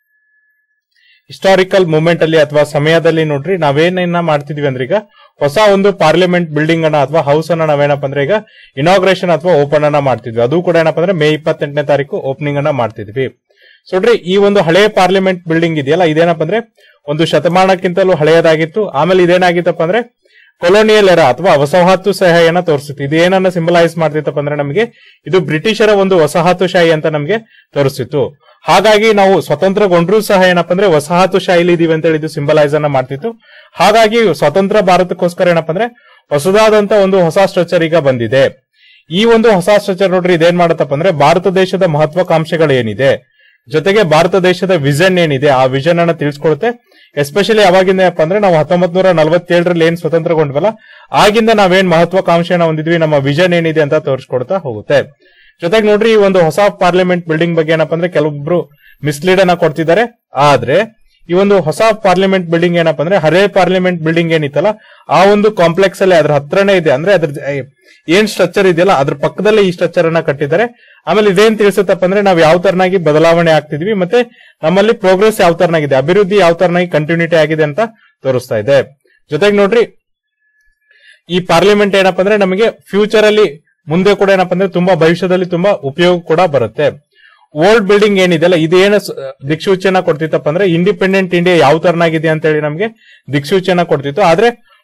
ಹಿಸ್ಟಾರಿಕಲ್ ಮೂಮೆಂಟ್ ಅಲ್ಲಿ ಅಥವಾ ಸಮಯದಲ್ಲಿ ನೋಡ್ರಿ ನಾವೇನೇನ ಮಾಡ್ತಿದ್ವಿ ಅಂದ್ರೆ ಈಗ ಹೊಸ ಒಂದು ಪಾರ್ಲಿಮೆಂಟ್ ಬಿಲ್ಡಿಂಗ್ ಅನ್ನ ಅಥವಾ ಹೌಸ್ ಅನ್ನ ನಾವೇನಪ್ಪ ಅಂದ್ರೆ ಈಗ ಇನಾಗ್ರೇಷನ್ ಅಥವಾ ಓಪನ್ ಅನ್ನ ಮಾಡ್ತಿದ್ವಿ ಅದು ಕೂಡ ಏನಪ್ಪ ಅಂದ್ರೆ ಮೇ ಇಪ್ಪತ್ತೆಂಟನೇ ತಾರೀಕು ಓಪನಿಂಗ್ ಅನ್ನ ಮಾಡ್ತಿದ್ವಿ ಸೊ ನೋಡ್ರಿ ಈ ಒಂದು ಹಳೆ ಪಾರ್ಲಿಮೆಂಟ್ ಬಿಲ್ಡಿಂಗ್ ಇದೆಯಲ್ಲ ಇದೇನಪ್ಪ ಅಂದ್ರೆ ಒಂದು ಶತಮಾನಕ್ಕಿಂತಲೂ ಹಳೆಯದಾಗಿತ್ತು ಆಮೇಲೆ ಇದೇನಾಗಿತ್ತಪ್ಪ ಅಂದ್ರೆ ಕೊಲೋನಿಯಲ್ ಎರ ಅಥವಾ ವಸಾಹತುಶಾಹಿಯನ್ನ ತೋರಿಸುತ್ತೆ ಇದು ಏನನ್ನ ಸಿಂಬಲೈಸ್ ಮಾಡ್ತಿತ್ತಪ್ಪ ಅಂದ್ರೆ ನಮಗೆ ಇದು ಬ್ರಿಟಿಷರ ಒಂದು ವಸಾಹತುಶಾಹಿ ಅಂತ ನಮಗೆ ತೋರಿಸಿತ್ತು ಹಾಗಾಗಿ ನಾವು ಸ್ವತಂತ್ರಗೊಂಡ್ರೂ ಸಹ ಏನಪ್ಪ ಅಂದ್ರೆ ವಸಾಹತುಶಾಹಿಲಿ ಇದೀವಿ ಅಂತ ಹೇಳಿ ಇದು ಸಿಂಬಲೈಸ್ ಅನ್ನ ಮಾಡ್ತಿತ್ತು ಹಾಗಾಗಿ ಸ್ವತಂತ್ರ ಭಾರತಕ್ಕೋಸ್ಕರ ಏನಪ್ಪ ಅಂದ್ರೆ ಹೊಸದಾದಂತ ಒಂದು ಹೊಸ ಸ್ಟ್ರಕ್ಚರ್ ಈಗ ಬಂದಿದೆ ಈ ಒಂದು ಹೊಸ ಸ್ಟ್ರಕ್ಚರ್ ನೋಡ್ರಿ ಇದೇನ್ ಮಾಡತ್ತಪ್ಪ ಅಂದ್ರೆ ಭಾರತ ದೇಶದ ಮಹತ್ವಾಕಾಂಕ್ಷೆಗಳು ಏನಿದೆ ಜೊತೆಗೆ ಭಾರತ ದೇಶದ ವಿಷನ್ ಏನಿದೆ ಆ ವಿಷನ್ ಅನ್ನ ತಿಳಿಸ್ಕೊಡುತ್ತೆ ಎಸ್ಪೆಷಲಿ ಅವಾಗಿಂದ ಏನಪ್ಪ ಅಂದ್ರೆ ನಾವು ಹತ್ತೊಂಬತ್ ನೂರ ನಲವತ್ತೇಳರಲ್ಲಿ ಏನ್ ಸ್ವತಂತ್ರಗೊಂಡ್ವಲ್ಲ ಆಗಿಂದ ನಾವೇನ್ ಮಹತ್ವಾಕಾಂಕ್ಷೆನ ಹೊಂದಿದ್ವಿ ನಮ್ಮ ವಿಷನ್ ಏನಿದೆ ಅಂತ ತೋರಿಸ್ಕೊಡ್ತಾ ಹೋಗುತ್ತೆ ಜೊತೆಗೆ ನೋಡ್ರಿ ಈ ಒಂದು ಹೊಸ ಪಾರ್ಲಿಮೆಂಟ್ ಬಿಲ್ಡಿಂಗ್ ಬಗ್ಗೆ ಏನಪ್ಪ ಅಂದ್ರೆ ಕೆಲವೊಬ್ರು ಮಿಸ್ಲೀಡ್ ಅನ್ನ ಕೊಡ್ತಿದ್ದಾರೆ ಆದ್ರೆ ಈ ಒಂದು ಹೊಸ ಪಾರ್ಲಿಮೆಂಟ್ ಬಿಲ್ಡಿಂಗ್ ಏನಪ್ಪ ಅಂದ್ರೆ ಹಳೆ ಪಾರ್ಲಿಮೆಂಟ್ ಬಿಲ್ಡಿಂಗ್ ಏನಿತ್ತಲ್ಲ ಆ ಒಂದು ಕಾಂಪ್ಲೆಕ್ಸ್ ಅಲ್ಲಿ ಅದ್ರ ಹತ್ರನೇ ಇದೆ ಅಂದ್ರೆ ಅದ್ರ ಜ- ಏನ್ ಸ್ಟ್ರಕ್ಚರ್ ಇದೆಯಲ್ಲ ಅದ್ರ ಪಕ್ಕದಲ್ಲೇ ಈ ಸ್ಟ್ರಕ್ಚರ್ ಅನ್ನ ಕಟ್ಟಿದ್ದಾರೆ ಆಮೇಲೆ ಇದೇನ್ ತಿಳಿಸುತ್ತಪ್ಪ ಅಂದ್ರೆ ನಾವು ಯಾವ ತರನಾಗಿ ಬದಲಾವಣೆ ಆಗ್ತಿದ್ವಿ ಮತ್ತೆ ನಮ್ಮಲ್ಲಿ ಪ್ರೋಗ್ರೆಸ್ ಯಾವ ತರನಾಗಿದೆ ಅಭಿವೃದ್ಧಿ ಯಾವ ತರನಾಗಿ ಕಂಟಿನ್ಯೂಟಿ ಆಗಿದೆ ಅಂತ ತೋರಿಸ್ತಾ ಇದೆ ಜೊತೆಗೆ ನೋಡ್ರಿ ಈ ಪಾರ್ಲಿಮೆಂಟ್ ಏನಪ್ಪ ಅಂದ್ರೆ ನಮಗೆ ಫ್ಯೂಚರ್ ಅಲ್ಲಿ ಮುಂದೆ ಕೂಡ ಏನಪ್ಪ ಅಂದ್ರೆ ತುಂಬಾ ಭವಿಷ್ಯದಲ್ಲಿ ತುಂಬಾ ಉಪಯೋಗ ಕೂಡ ಬರುತ್ತೆ ಓಲ್ಡ್ ಬಿಲ್ಡಿಂಗ್ ಏನಿದೆಯಲ್ಲ ಇದೇನು ಸ- ದಿಕ್ಸೂಚಿಯನ್ನ ಕೊಡ್ತಿತ್ತಪ್ಪ ಅಂದ್ರೆ ಇಂಡಿಪೆಂಡೆಂಟ್ ಇಂಡಿಯಾ ಯಾವ ತರನಾಗಿದೆ ಅಂತ ಹೇಳಿ ನಮಗೆ ದಿಕ್ಸೂಚಿಯನ್ನ ಕೊಡ್ತಿತ್ತು ಆದ್ರೆ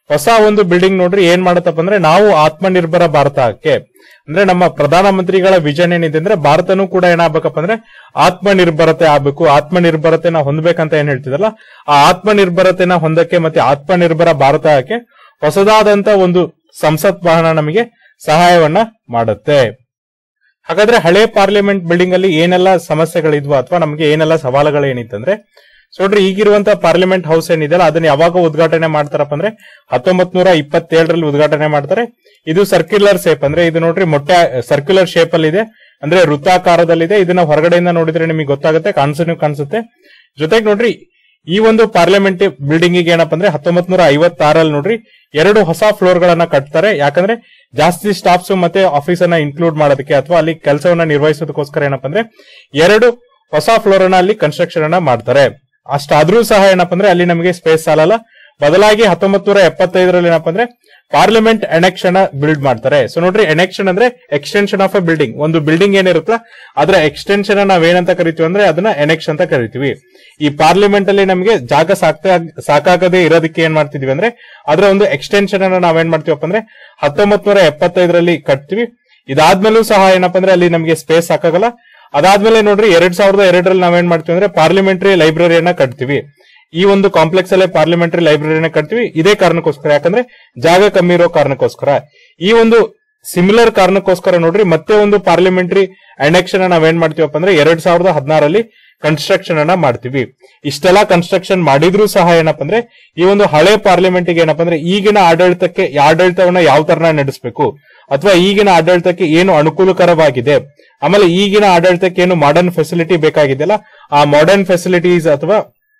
ಹೊಸ ಒಂದು ಬಿಲ್ಡಿಂಗ್ ನೋಡ್ರಿ ಏನ್ ಮಾಡತ್ತಪ್ಪ ಅಂದ್ರೆ ನಾವು ಆತ್ಮನಿರ್ಭರ ಭಾರತಕ್ಕೆ ಅಂದ್ರೆ ನಮ್ಮ ಪ್ರಧಾನಮಂತ್ರಿಗಳ ವಿಷನ್ ಏನಿದೆ ಅಂದ್ರೆ ಭಾರತನೂ ಕೂಡ ಏನಾಗಬೇಕಪ್ಪ ಅಂದ್ರೆ ಆತ್ಮನಿರ್ಭರತೆ ಆಗ್ಬೇಕು ಆತ್ಮನಿರ್ಭರತೆನ ಹೊಂದ್ಬೇಕಂತ ಏನ್ ಹೇಳ್ತಿದಲ್ಲ ಆ ಆತ್ಮನಿರ್ಭರತೆನ ಹೊಂದಕ್ಕೆ ಮತ್ತೆ ಆತ್ಮನಿರ್ಭರ ಭಾರತಕ್ಕೆ ಹೊಸದಾದಂತ ಒಂದು ಸಂಸತ್ ಭವನ ನಮಗೆ ಸಹಾಯವನ್ನ ಮಾಡುತ್ತೆ ಹಾಗಾದ್ರೆ ಹಳೆ ಪಾರ್ಲಿಮೆಂಟ್ ಬಿಲ್ಡಿಂಗ್ ಅಲ್ಲಿ ಏನೆಲ್ಲ ಸಮಸ್ಯೆಗಳಿದ್ವು ಅಥವಾ ನಮಗೆ ಏನೆಲ್ಲ ಸವಾಲುಗಳು ಏನಿತ್ತಂದ್ರೆ ಸೊ ನೋಡ್ರಿ ಈಗಿರುವಂತ ಪಾರ್ಲಿಮೆಂಟ್ ಹೌಸ್ ಏನಿದೆಯಲ್ಲ ಅದನ್ನ ಯಾವಾಗ ಉದ್ಘಾಟನೆ ಮಾಡ್ತಾರಪ್ಪ ಅಂದ್ರೆ ಹತ್ತೊಂಬತ್ ನೂರ ಇಪ್ಪತ್ತೇಳರಲ್ಲಿ ಉದ್ಘಾಟನೆ ಮಾಡ್ತಾರೆ ಇದು ಸರ್ಕ್ಯುಲರ್ ಶೇಪ್ ಅಂದ್ರೆ ಇದು ನೋಡ್ರಿ ಮೊಟ್ಟೆ ಸರ್ಕ್ಯುಲರ್ ಶೇಪ್ ಅಲ್ಲಿ ಇದೆ ಅಂದ್ರೆ ವೃತ್ತಾಕಾರದಲ್ಲಿದೆ ಇದನ್ನ ಹೊರಗಡೆಯಿಂದ ನೋಡಿದ್ರೆ ನಿಮಗೆ ಗೊತ್ತಾಗುತ್ತೆ ಕಾಣಿಸೂ ಕಾಣಿಸುತ್ತೆ ಜೊತೆಗೆ ನೋಡ್ರಿ ಈ ಒಂದು ಪಾರ್ಲಿಮೆಂಟ್ ಬಿಲ್ಡಿಂಗ್ ಗೆ ಏನಪ್ಪ ಅಂದ್ರೆ ಹತ್ತೊಂಬತ್ ನೂರ ಐವತ್ತಾರಲ್ಲಿ ನೋಡ್ರಿ ಎರಡು ಹೊಸ ಫ್ಲೋರ್ ಗಳನ್ನ ಕಟ್ತಾರೆ ಯಾಕಂದ್ರೆ ಜಾಸ್ತಿ ಸ್ಟಾಫ್ಸ್ ಮತ್ತೆ ಆಫೀಸ್ ಅನ್ನ ಇನ್ಕ್ಲೂಡ್ ಮಾಡೋದಕ್ಕೆ ಅಥವಾ ಅಲ್ಲಿ ಕೆಲಸವನ್ನ ನಿರ್ವಹಿಸೋದಕ್ಕೋಸ್ಕರ ಏನಪ್ಪ ಅಂದ್ರೆ ಎರಡು ಹೊಸ ಫ್ಲೋರ್ ಅನ್ನ ಅಲ್ಲಿ ಕನ್ಸ್ಟ್ರಕ್ಷನ್ ಅನ್ನ ಮಾಡ್ತಾರೆ ಅಷ್ಟಾದ್ರೂ ಸಹ ಏನಪ್ಪ ಅಂದ್ರೆ ಅಲ್ಲಿ ನಮಗೆ ಸ್ಪೇಸ್ ಸಾಲಲ್ಲ ಬದಲಾಗಿ ಹತ್ತೊಂಬತ್ ನೂರ ಎಪ್ಪತ್ತೈದರಲ್ಲಿ ಏನಪ್ಪ ಅಂದ್ರೆ ಪಾರ್ಲಿಮೆಂಟ್ ಎನೆಕ್ಷನ್ ಬಿಲ್ಡ್ ಮಾಡ್ತಾರೆ ಸೊ ನೋಡ್ರಿ ಎನೆಕ್ಷನ್ ಅಂದ್ರೆ ಎಕ್ಸ್ಟೆನ್ಷನ್ ಆಫ್ ಎ ಬಿಲ್ಡಿಂಗ್ ಒಂದು ಬಿಲ್ಡಿಂಗ್ ಏನಿರುತ್ತಲ್ಲ ಅದರ ಎಕ್ಸ್ಟೆನ್ಷನ್ ನಾವೇನಂತ ಕರಿತೀವಿ ಅಂದ್ರೆ ಅದನ್ನ ಎನೆಕ್ಷನ್ ಅಂತ ಕರಿತೀವಿ ಈ ಪಾರ್ಲಿಮೆಂಟ್ ಅಲ್ಲಿ ನಮಗೆ ಜಾಗ ಸಾಕ್ತಾ ಸಾಕಾಗದೆ ಇರೋದಕ್ಕೆ ಏನ್ ಮಾಡ್ತಿದ್ವಿ ಅಂದ್ರೆ ಅದರ ಒಂದು ಎಕ್ಸ್ಟೆನ್ಷನ್ ಅನ್ನ ನಾವೇನ್ ಮಾಡ್ತೀವಪ್ಪ ಅಂದ್ರೆ ಹತ್ತೊಂಬತ್ ನೂರ ಎಪ್ಪತ್ತೈದರಲ್ಲಿ ಕಟ್ತೀವಿ ಇದಾದ್ಮೇಲೂ ಸಹ ಏನಪ್ಪ ಅಂದ್ರೆ ಅಲ್ಲಿ ನಮಗೆ ಸ್ಪೇಸ್ ಸಾಕಾಗಲ್ಲ ಅದಾದ್ಮೇಲೆ ನೋಡ್ರಿ ಎರಡ್ ಸಾವಿರದ ಎರಡರಲ್ಲಿ ನಾವೇನ್ ಮಾಡ್ತೀವಿ ಅಂದ್ರೆ ಪಾರ್ಲಿಮೆಂಟರಿ ಲೈಬ್ರರಿಯನ್ನ ಕಟ್ತೀವಿ ಈ ಒಂದು ಕಾಂಪ್ಲೆಕ್ಸ್ ಅಲ್ಲೇ ಪಾರ್ಲಿಮೆಂಟರಿ ಲೈಬ್ರರಿನ ಕಟ್ತೀವಿ ಇದೇ ಕಾರಣಕ್ಕೋಸ್ಕರ ಯಾಕಂದ್ರೆ ಜಾಗ ಕಮ್ಮಿ ಇರೋ ಕಾರಣಕ್ಕೋಸ್ಕರ ಈ ಒಂದು ಸಿಮಿಲರ್ ಕಾರಣಕ್ಕೋಸ್ಕರ ನೋಡ್ರಿ ಮತ್ತೆ ಒಂದು ಪಾರ್ಲಿಮೆಂಟರಿ ಅನೆಕ್ಷನ್ ನಾವೇನ್ ಮಾಡ್ತೀವಪ್ಪ ಅಂದ್ರೆ ಎರಡ್ ಸಾವಿರದ ಹದಿನಾರಲ್ಲಿ ಕನ್ಸ್ಟ್ರಕ್ಷನ್ ಅನ್ನ ಮಾಡ್ತೀವಿ ಇಷ್ಟೆಲ್ಲ ಕನ್ಸ್ಟ್ರಕ್ಷನ್ ಮಾಡಿದ್ರು ಸಹ ಏನಪ್ಪ ಅಂದ್ರೆ ಈ ಒಂದು ಹಳೆ ಪಾರ್ಲಿಮೆಂಟ್ ಗೆ ಏನಪ್ಪ ಅಂದ್ರೆ ಈಗಿನ ಆಡಳಿತಕ್ಕೆ ಆಡಳಿತವನ್ನ ಯಾವ ತರನ ನಡೆಸಬೇಕು ಅಥವಾ ಈಗಿನ ಆಡಳಿತಕ್ಕೆ ಏನು ಅನುಕೂಲಕರವಾಗಿದೆ ಆಮೇಲೆ ಈಗಿನ ಆಡಳಿತಕ್ಕೆ ಏನು ಮಾಡರ್ನ್ ಫೆಸಿಲಿಟಿ ಬೇಕಾಗಿದೆಯಲ್ಲ ಆ ಮಾಡರ್ನ್ ಫೆಸಿಲಿಟೀಸ್ ಅಥವಾ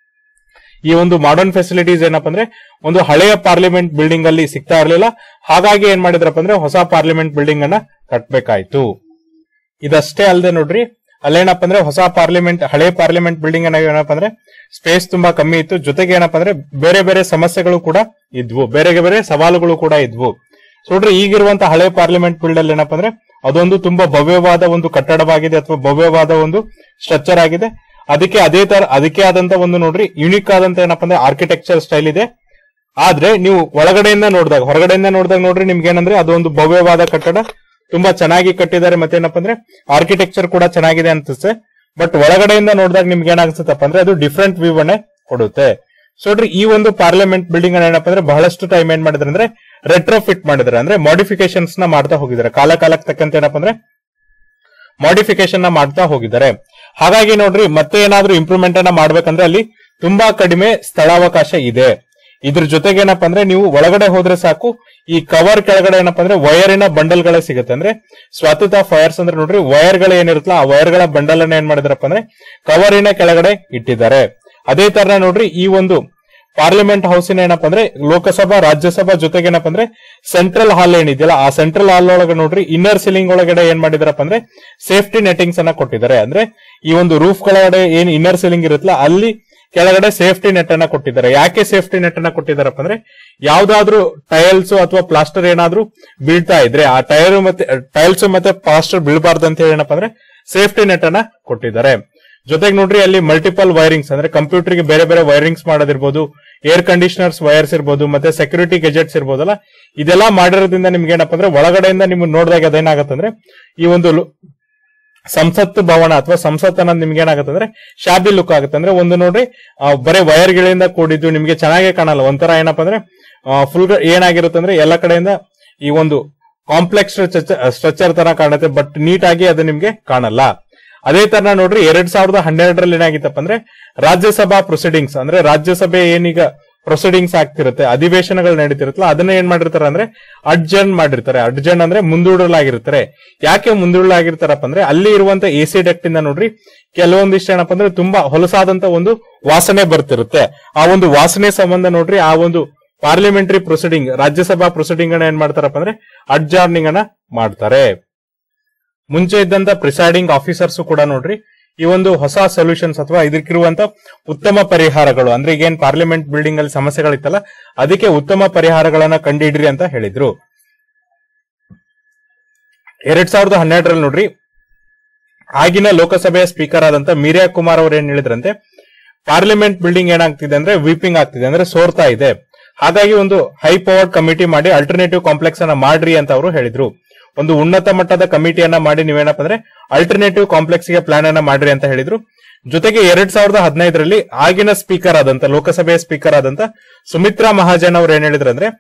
ಈ ಒಂದು ಮಾಡರ್ನ್ ಫೆಸಿಲಿಟೀಸ್ ಏನಪ್ಪ ಅಂದ್ರೆ ಒಂದು ಹಳೆಯ ಪಾರ್ಲಿಮೆಂಟ್ ಬಿಲ್ಡಿಂಗ್ ಅಲ್ಲಿ ಸಿಗ್ತಾ ಇರಲಿಲ್ಲ ಹಾಗಾಗಿ ಏನ್ ಮಾಡಿದ್ರಪ್ಪ ಅಂದ್ರೆ ಹೊಸ ಪಾರ್ಲಿಮೆಂಟ್ ಬಿಲ್ಡಿಂಗ್ ಅನ್ನ ಕಟ್ಬೇಕಾಯ್ತು ಇದಷ್ಟೇ ಅಲ್ಲದೆ ನೋಡ್ರಿ ಅಲ್ಲೇನಪ್ಪ ಅಂದ್ರೆ ಹೊಸ ಪಾರ್ಲಿಮೆಂಟ್ ಹಳೆ ಪಾರ್ಲಿಮೆಂಟ್ ಬಿಲ್ಡಿಂಗ್ ಅನ್ನ ಏನಪ್ಪ ಅಂದ್ರೆ ಸ್ಪೇಸ್ ತುಂಬಾ ಕಮ್ಮಿ ಇತ್ತು ಜೊತೆಗೆ ಏನಪ್ಪ ಅಂದ್ರೆ ಬೇರೆ ಬೇರೆ ಸಮಸ್ಯೆಗಳು ಕೂಡ ಇದ್ವು ಬೇರೆ ಬೇರೆ ಸವಾಲುಗಳು ಕೂಡ ಇದ್ವು ಸೊ ನೋಡ್ರಿ ಈಗಿರುವಂತಹ ಹಳೆ ಪಾರ್ಲಿಮೆಂಟ್ ಬಿಲ್ಡ್ ಅಲ್ಲಿ ಏನಪ್ಪ ಅಂದ್ರೆ ಅದೊಂದು ತುಂಬಾ ಭವ್ಯವಾದ ಒಂದು ಕಟ್ಟಡವಾಗಿದೆ ಅಥವಾ ಭವ್ಯವಾದ ಒಂದು ಸ್ಟ್ರಕ್ಚರ್ ಆಗಿದೆ ಅದಕ್ಕೆ ಅದೇ ತರ ಅದಕ್ಕೆ ಆದಂತ ಒಂದು ನೋಡ್ರಿ ಯುನಿಕ್ ಆದಂತ ಏನಪ್ಪ ಅಂದ್ರೆ ಆರ್ಕಿಟೆಕ್ಚರ್ ಸ್ಟೈಲ್ ಇದೆ ಆದ್ರೆ ನೀವು ಒಳಗಡೆಯಿಂದ ನೋಡಿದಾಗ ಹೊರಗಡೆಯಿಂದ ನೋಡಿದಾಗ ನೋಡ್ರಿ ನಿಮ್ಗೆ ಏನಂದ್ರೆ ಅದೊಂದು ಭವ್ಯವಾದ ಕಟ್ಟಡ ತುಂಬಾ ಚೆನ್ನಾಗಿ ಕಟ್ಟಿದ್ದಾರೆ ಮತ್ತೆ ಏನಪ್ಪ ಅಂದ್ರೆ ಆರ್ಕಿಟೆಕ್ಚರ್ ಕೂಡ ಚೆನ್ನಾಗಿದೆ ಅನ್ಸುತ್ತೆ ಬಟ್ ಒಳಗಡೆಯಿಂದ ನೋಡಿದಾಗ ನಿಮ್ಗೆ ಏನಾಗ್ಸುತ್ತಪ್ಪ ಅಂದ್ರೆ ಅದು ಡಿಫ್ರೆಂಟ್ ವ್ಯೂ ಅನ್ನೇ ಕೊಡುತ್ತೆ ಸೊ ನೋಡ್ರಿ ಈ ಒಂದು ಪಾರ್ಲಿಮೆಂಟ್ ಬಿಲ್ಡಿಂಗ್ ಅನ್ನ ಏನಪ್ಪ ಅಂದ್ರೆ ಬಹಳಷ್ಟು ಟೈಮ್ ಏನ್ ಮಾಡಿದ್ರೆ ಅಂದ್ರೆ ರೆಟ್ರೋ ಫಿಟ್ ಮಾಡಿದ್ರೆ ಅಂದ್ರೆ ಮಾಡಿಫಿಕೇಶನ್ಸ್ ನ ಮಾಡ್ತಾ ಹೋಗಿದ್ದಾರೆ ಕಾಲ ಕಾಲಕ್ಕೆ ತಕ್ಕಂತೆ ಏನಪ್ಪ ಅಂದ್ರೆ ಮಾಡಿಫಿಕೇಶನ್ ನ ಮಾಡ್ತಾ ಹೋಗಿದ್ದಾರೆ ಹಾಗಾಗಿ ನೋಡ್ರಿ ಮತ್ತೆ ಏನಾದ್ರೂ ಇಂಪ್ರೂವ್ಮೆಂಟ್ ಅನ್ನ ಮಾಡ್ಬೇಕಂದ್ರೆ ಅಲ್ಲಿ ತುಂಬಾ ಕಡಿಮೆ ಸ್ಥಳಾವಕಾಶ ಇದೆ ಇದ್ರ ಜೊತೆಗೆ ಏನಪ್ಪಾ ಅಂದ್ರೆ ನೀವು ಒಳಗಡೆ ಹೋದ್ರೆ ಸಾಕು ಈ ಕವರ್ ಕೆಳಗಡೆ ಏನಪ್ಪಾ ಅಂದ್ರೆ ವೈರಿನ ಬಂಡಲ್ ಗಳೇ ಸಿಗುತ್ತೆ ಅಂದ್ರೆ ಸ್ವಾತಂತ್ರ್ಯ ಆಫ್ ವೈರ್ಸ್ ಅಂದ್ರೆ ನೋಡ್ರಿ ವೈರ್ ಗಳು ಏನಿರುತ್ತಲ್ಲ ಆ ವೈರ್ ಗಳ ಬಂಡಲ್ ಅನ್ನ ಏನ್ ಮಾಡಿದಾರಪ್ಪ ಅಂದ್ರೆ ಕವರಿನ ಕೆಳಗಡೆ ಇಟ್ಟಿದ್ದಾರೆ ಅದೇ ತರ ನೋಡ್ರಿ ಈ ಒಂದು ಪಾರ್ಲಿಮೆಂಟ್ ಹೌಸಿನ ಏನಪ್ಪಾ ಅಂದ್ರೆ ಲೋಕಸಭಾ ರಾಜ್ಯಸಭಾ ಜೊತೆಗೆ ಏನಪ್ಪಾ ಅಂದ್ರೆ ಸೆಂಟ್ರಲ್ ಹಾಲ್ ಏನಿದೆಯಲ್ಲ ಆ ಸೆಂಟ್ರಲ್ ಹಾಲ್ ಒಳಗೆ ನೋಡ್ರಿ ಇನ್ನರ್ ಸೀಲಿಂಗ್ ಒಳಗಡೆ ಏನ್ ಮಾಡಿದಾರಪ್ಪ ಅಂದ್ರೆ ಸೇಫ್ಟಿ ನೆಟಿಂಗ್ಸ್ ಅನ್ನ ಕೊಟ್ಟಿದ್ದಾರೆ ಅಂದ್ರೆ ಈ ಒಂದು ರೂಫ್ ಕೆಳಗಡೆ ಏನ್ ಇನ್ನರ್ ಸೀಲಿಂಗ್ ಇರುತ್ತಲ್ಲ ಅಲ್ಲಿ ಕೆಳಗಡೆ ಸೇಫ್ಟಿ ನೆಟ್ ಅನ್ನ ಕೊಟ್ಟಿದ್ದಾರೆ ಯಾಕೆ ಸೇಫ್ಟಿ ನೆಟ್ ಅನ್ನ ಕೊಟ್ಟಿದ್ದಾರಪ್ಪ ಅಂದ್ರೆ ಯಾವ್ದಾದ್ರು ಟೈಲ್ಸ್ ಅಥವಾ ಪ್ಲಾಸ್ಟರ್ ಏನಾದ್ರೂ ಬೀಳ್ತಾ ಇದ್ರೆ ಆ ಟೈರ್ ಮತ್ತೆ ಟೈಲ್ಸ್ ಮತ್ತೆ ಪ್ಲಾಸ್ಟರ್ ಬೀಳಬಾರ್ದು ಅಂತ ಹೇಳಿ ಏನಪ್ಪಾ ಅಂದ್ರೆ ಸೇಫ್ಟಿ ನೆಟ್ ಅನ್ನ ಕೊಟ್ಟಿದ್ದಾರೆ ಜೊತೆಗೆ ನೋಡ್ರಿ ಅಲ್ಲಿ ಮಲ್ಟಿಪಲ್ ವೈರಿಂಗ್ಸ್ ಅಂದ್ರೆ ಕಂಪ್ಯೂಟರ್ ಗೆ ಬೇರೆ ಬೇರೆ ವೈರಿಂಗ್ಸ್ ಮಾಡೋದಿರ್ಬೋದು ಏರ್ ಕಂಡೀಷನರ್ಸ್ ವೈರ್ಸ್ ಇರ್ಬೋದು ಮತ್ತೆ ಸೆಕ್ಯೂರಿಟಿ ಗೆಜೆಟ್ಸ್ ಇರ್ಬೋದಲ್ಲ ಇದೆಲ್ಲ ಮಾಡಿರೋದ್ರಿಂದ ನಿಮ್ಗೆ ಏನಪ್ಪಾ ಅಂದ್ರೆ ಒಳಗಡೆಯಿಂದ ನಿಮ್ಗೆ ನೋಡಿದಾಗ ಅದೇನಾಗತ್ತಂದ್ರೆ ಈ ಒಂದು ಲು- ಸಂಸತ್ ಭವನ ಅಥವಾ ಸಂಸತ್ ಅನ್ನೋದು ನಿಮ್ಗೆ ಏನಾಗುತ್ತೆ ಅಂದ್ರೆ ಶಾಬಿ ಲುಕ್ ಆಗುತ್ತೆ ಅಂದ್ರೆ ಒಂದು ನೋಡ್ರಿ ಆ, ಬರೀ ವೈರ್ ಗಳಿಂದ ಕೂಡಿದ್ದು ನಿಮ್ಗೆ ಚೆನ್ನಾಗೇ ಕಾಣಲ್ಲ ಒಂಥರ ಏನಪ್ಪಾ ಅಂದ್ರೆ ಫುಲ್ ಏನಾಗಿರುತ್ತೆ ಅಂದ್ರೆ ಎಲ್ಲ ಕಡೆಯಿಂದ ಈ ಒಂದು ಕಾಂಪ್ಲೆಕ್ಸ್ ಸ್ಟ್ರಕ್ಚರ್ ತರ ಕಾಣುತ್ತೆ ಬಟ್ ನೀಟ್ ಆಗಿ ಅದು ನಿಮ್ಗೆ ಕಾಣಲ್ಲ ಅದೇ ತರ ನೋಡ್ರಿ ಎರಡ್ ಸಾವಿರದ ಹನ್ನೆರಡರಲ್ಲಿ ಏನಾಗಿತ್ತಪ್ಪ ಅಂದ್ರೆ ರಾಜ್ಯಸಭಾ ಪ್ರೊಸೀಡಿಂಗ್ಸ್ ಅಂದ್ರೆ ರಾಜ್ಯಸಭೆ ಏನೀಗ ಪ್ರೊಸೀಡಿಂಗ್ಸ್ ಆಗ್ತಿರುತ್ತೆ ಅಧಿವೇಶನಗಳು ನಡೀತಿರುತ್ತಲ್ಲ ಅದನ್ನ ಏನ್ ಮಾಡಿರ್ತಾರೆ ಅಂದ್ರೆ ಅಡ್ಜರ್ನ್ ಮಾಡಿರ್ತಾರೆ ಅಡ್ಜರ್ನ್ ಅಂದ್ರೆ ಮುಂದೂಡಲಾಗಿರ್ತಾರೆ ಯಾಕೆ ಮುಂದೂಡಲಾಗಿರ್ತಾರಪ್ಪ ಅಂದ್ರೆ ಅಲ್ಲಿ ಇರುವಂತ ಎ ಸಿ ಡಕ್ಟ್ ಇಂದ ನೋಡ್ರಿ ಕೆಲವೊಂದಿಷ್ಟು ಏನಪ್ಪ ಅಂದ್ರೆ ತುಂಬಾ ಹೊಲಸಾದಂತ ಒಂದು ವಾಸನೆ ಬರ್ತಿರುತ್ತೆ ಆ ಒಂದು ವಾಸನೆ ಸಂಬಂಧ ನೋಡ್ರಿ ಆ ಒಂದು ಪಾರ್ಲಿಮೆಂಟರಿ ಪ್ರೊಸೀಡಿಂಗ್ ರಾಜ್ಯಸಭಾ ಪ್ರೊಸೀಡಿಂಗ್ ಅನ್ನ ಏನ್ ಮಾಡ್ತಾರಪ್ಪ ಅಂದ್ರೆ ಅಡ್ಜಾರ್ನಿಂಗ್ ಅನ್ನ ಮಾಡ್ತಾರೆ ಮುಂಚೆ ಇದ್ದಂತ ಪ್ರಿಸೈಡಿಂಗ್ ಆಫೀಸರ್ಸ್ ಕೂಡ ನೋಡ್ರಿ ಈ ಒಂದು ಹೊಸ ಸೊಲ್ಯೂಷನ್ಸ್ ಅಥವಾ ಇದಕ್ಕಿರುವಂತ ಉತ್ತಮ ಪರಿಹಾರಗಳು ಅಂದ್ರೆ ಈಗೇನ್ ಪಾರ್ಲಿಮೆಂಟ್ ಬಿಲ್ಡಿಂಗ್ ಅಲ್ಲಿ ಸಮಸ್ಯೆಗಳಿತ್ತಲ್ಲ ಅದಕ್ಕೆ ಉತ್ತಮ ಪರಿಹಾರಗಳನ್ನ ಕಂಡುಹಿಡ್ರಿ ಅಂತ ಹೇಳಿದ್ರು ಎರಡ್ ಸಾವಿರದ ಹನ್ನೆರಡರಲ್ಲಿ ನೋಡ್ರಿ ಆಗಿನ ಲೋಕಸಭೆಯ ಸ್ಪೀಕರ್ ಆದಂತ ಮೀರಿಯಾ ಕುಮಾರ್ ಅವರು ಏನ್ ಹೇಳಿದ್ರಂತೆ ಪಾರ್ಲಿಮೆಂಟ್ ಬಿಲ್ಡಿಂಗ್ ಏನಾಗ್ತಿದೆ ಅಂದ್ರೆ ವೀಪಿಂಗ್ ಆಗ್ತಿದೆ ಅಂದ್ರೆ ಸೋರ್ತಾ ಇದೆ ಹಾಗಾಗಿ ಒಂದು ಹೈ ಪವರ್ಡ್ ಕಮಿಟಿ ಮಾಡಿ ಅಲ್ಟರ್ನೇಟಿವ್ ಕಾಂಪ್ಲೆಕ್ಸ್ ಅನ್ನ ಮಾಡ್ರಿ ಅಂತ ಅವರು ಹೇಳಿದ್ರು ಒಂದು ಉನ್ನತ ಮಟ್ಟದ ಕಮಿಟಿಯನ್ನ ಮಾಡಿ ನೀವೇನಪ್ಪ ಅಂದ್ರೆ ಅಲ್ಟರ್ನೇಟಿವ್ ಕಾಂಪ್ಲೆಕ್ಸ್ ಗೆ ಪ್ಲಾನ್ ಅನ್ನ ಮಾಡ್ರಿ ಅಂತ ಹೇಳಿದ್ರು ಜೊತೆಗೆ ಎರಡ್ ಸಾವಿರದ ಹದಿನೈದರಲ್ಲಿ ಆಗಿನ ಸ್ಪೀಕರ್ ಆದಂತ ಲೋಕಸಭೆಯ ಸ್ಪೀಕರ್ ಆದಂತ ಸುಮಿತ್ರಾ ಮಹಾಜನ್ ಅವ್ರು ಏನ್ ಹೇಳಿದ್ರು ಅಂದ್ರೆ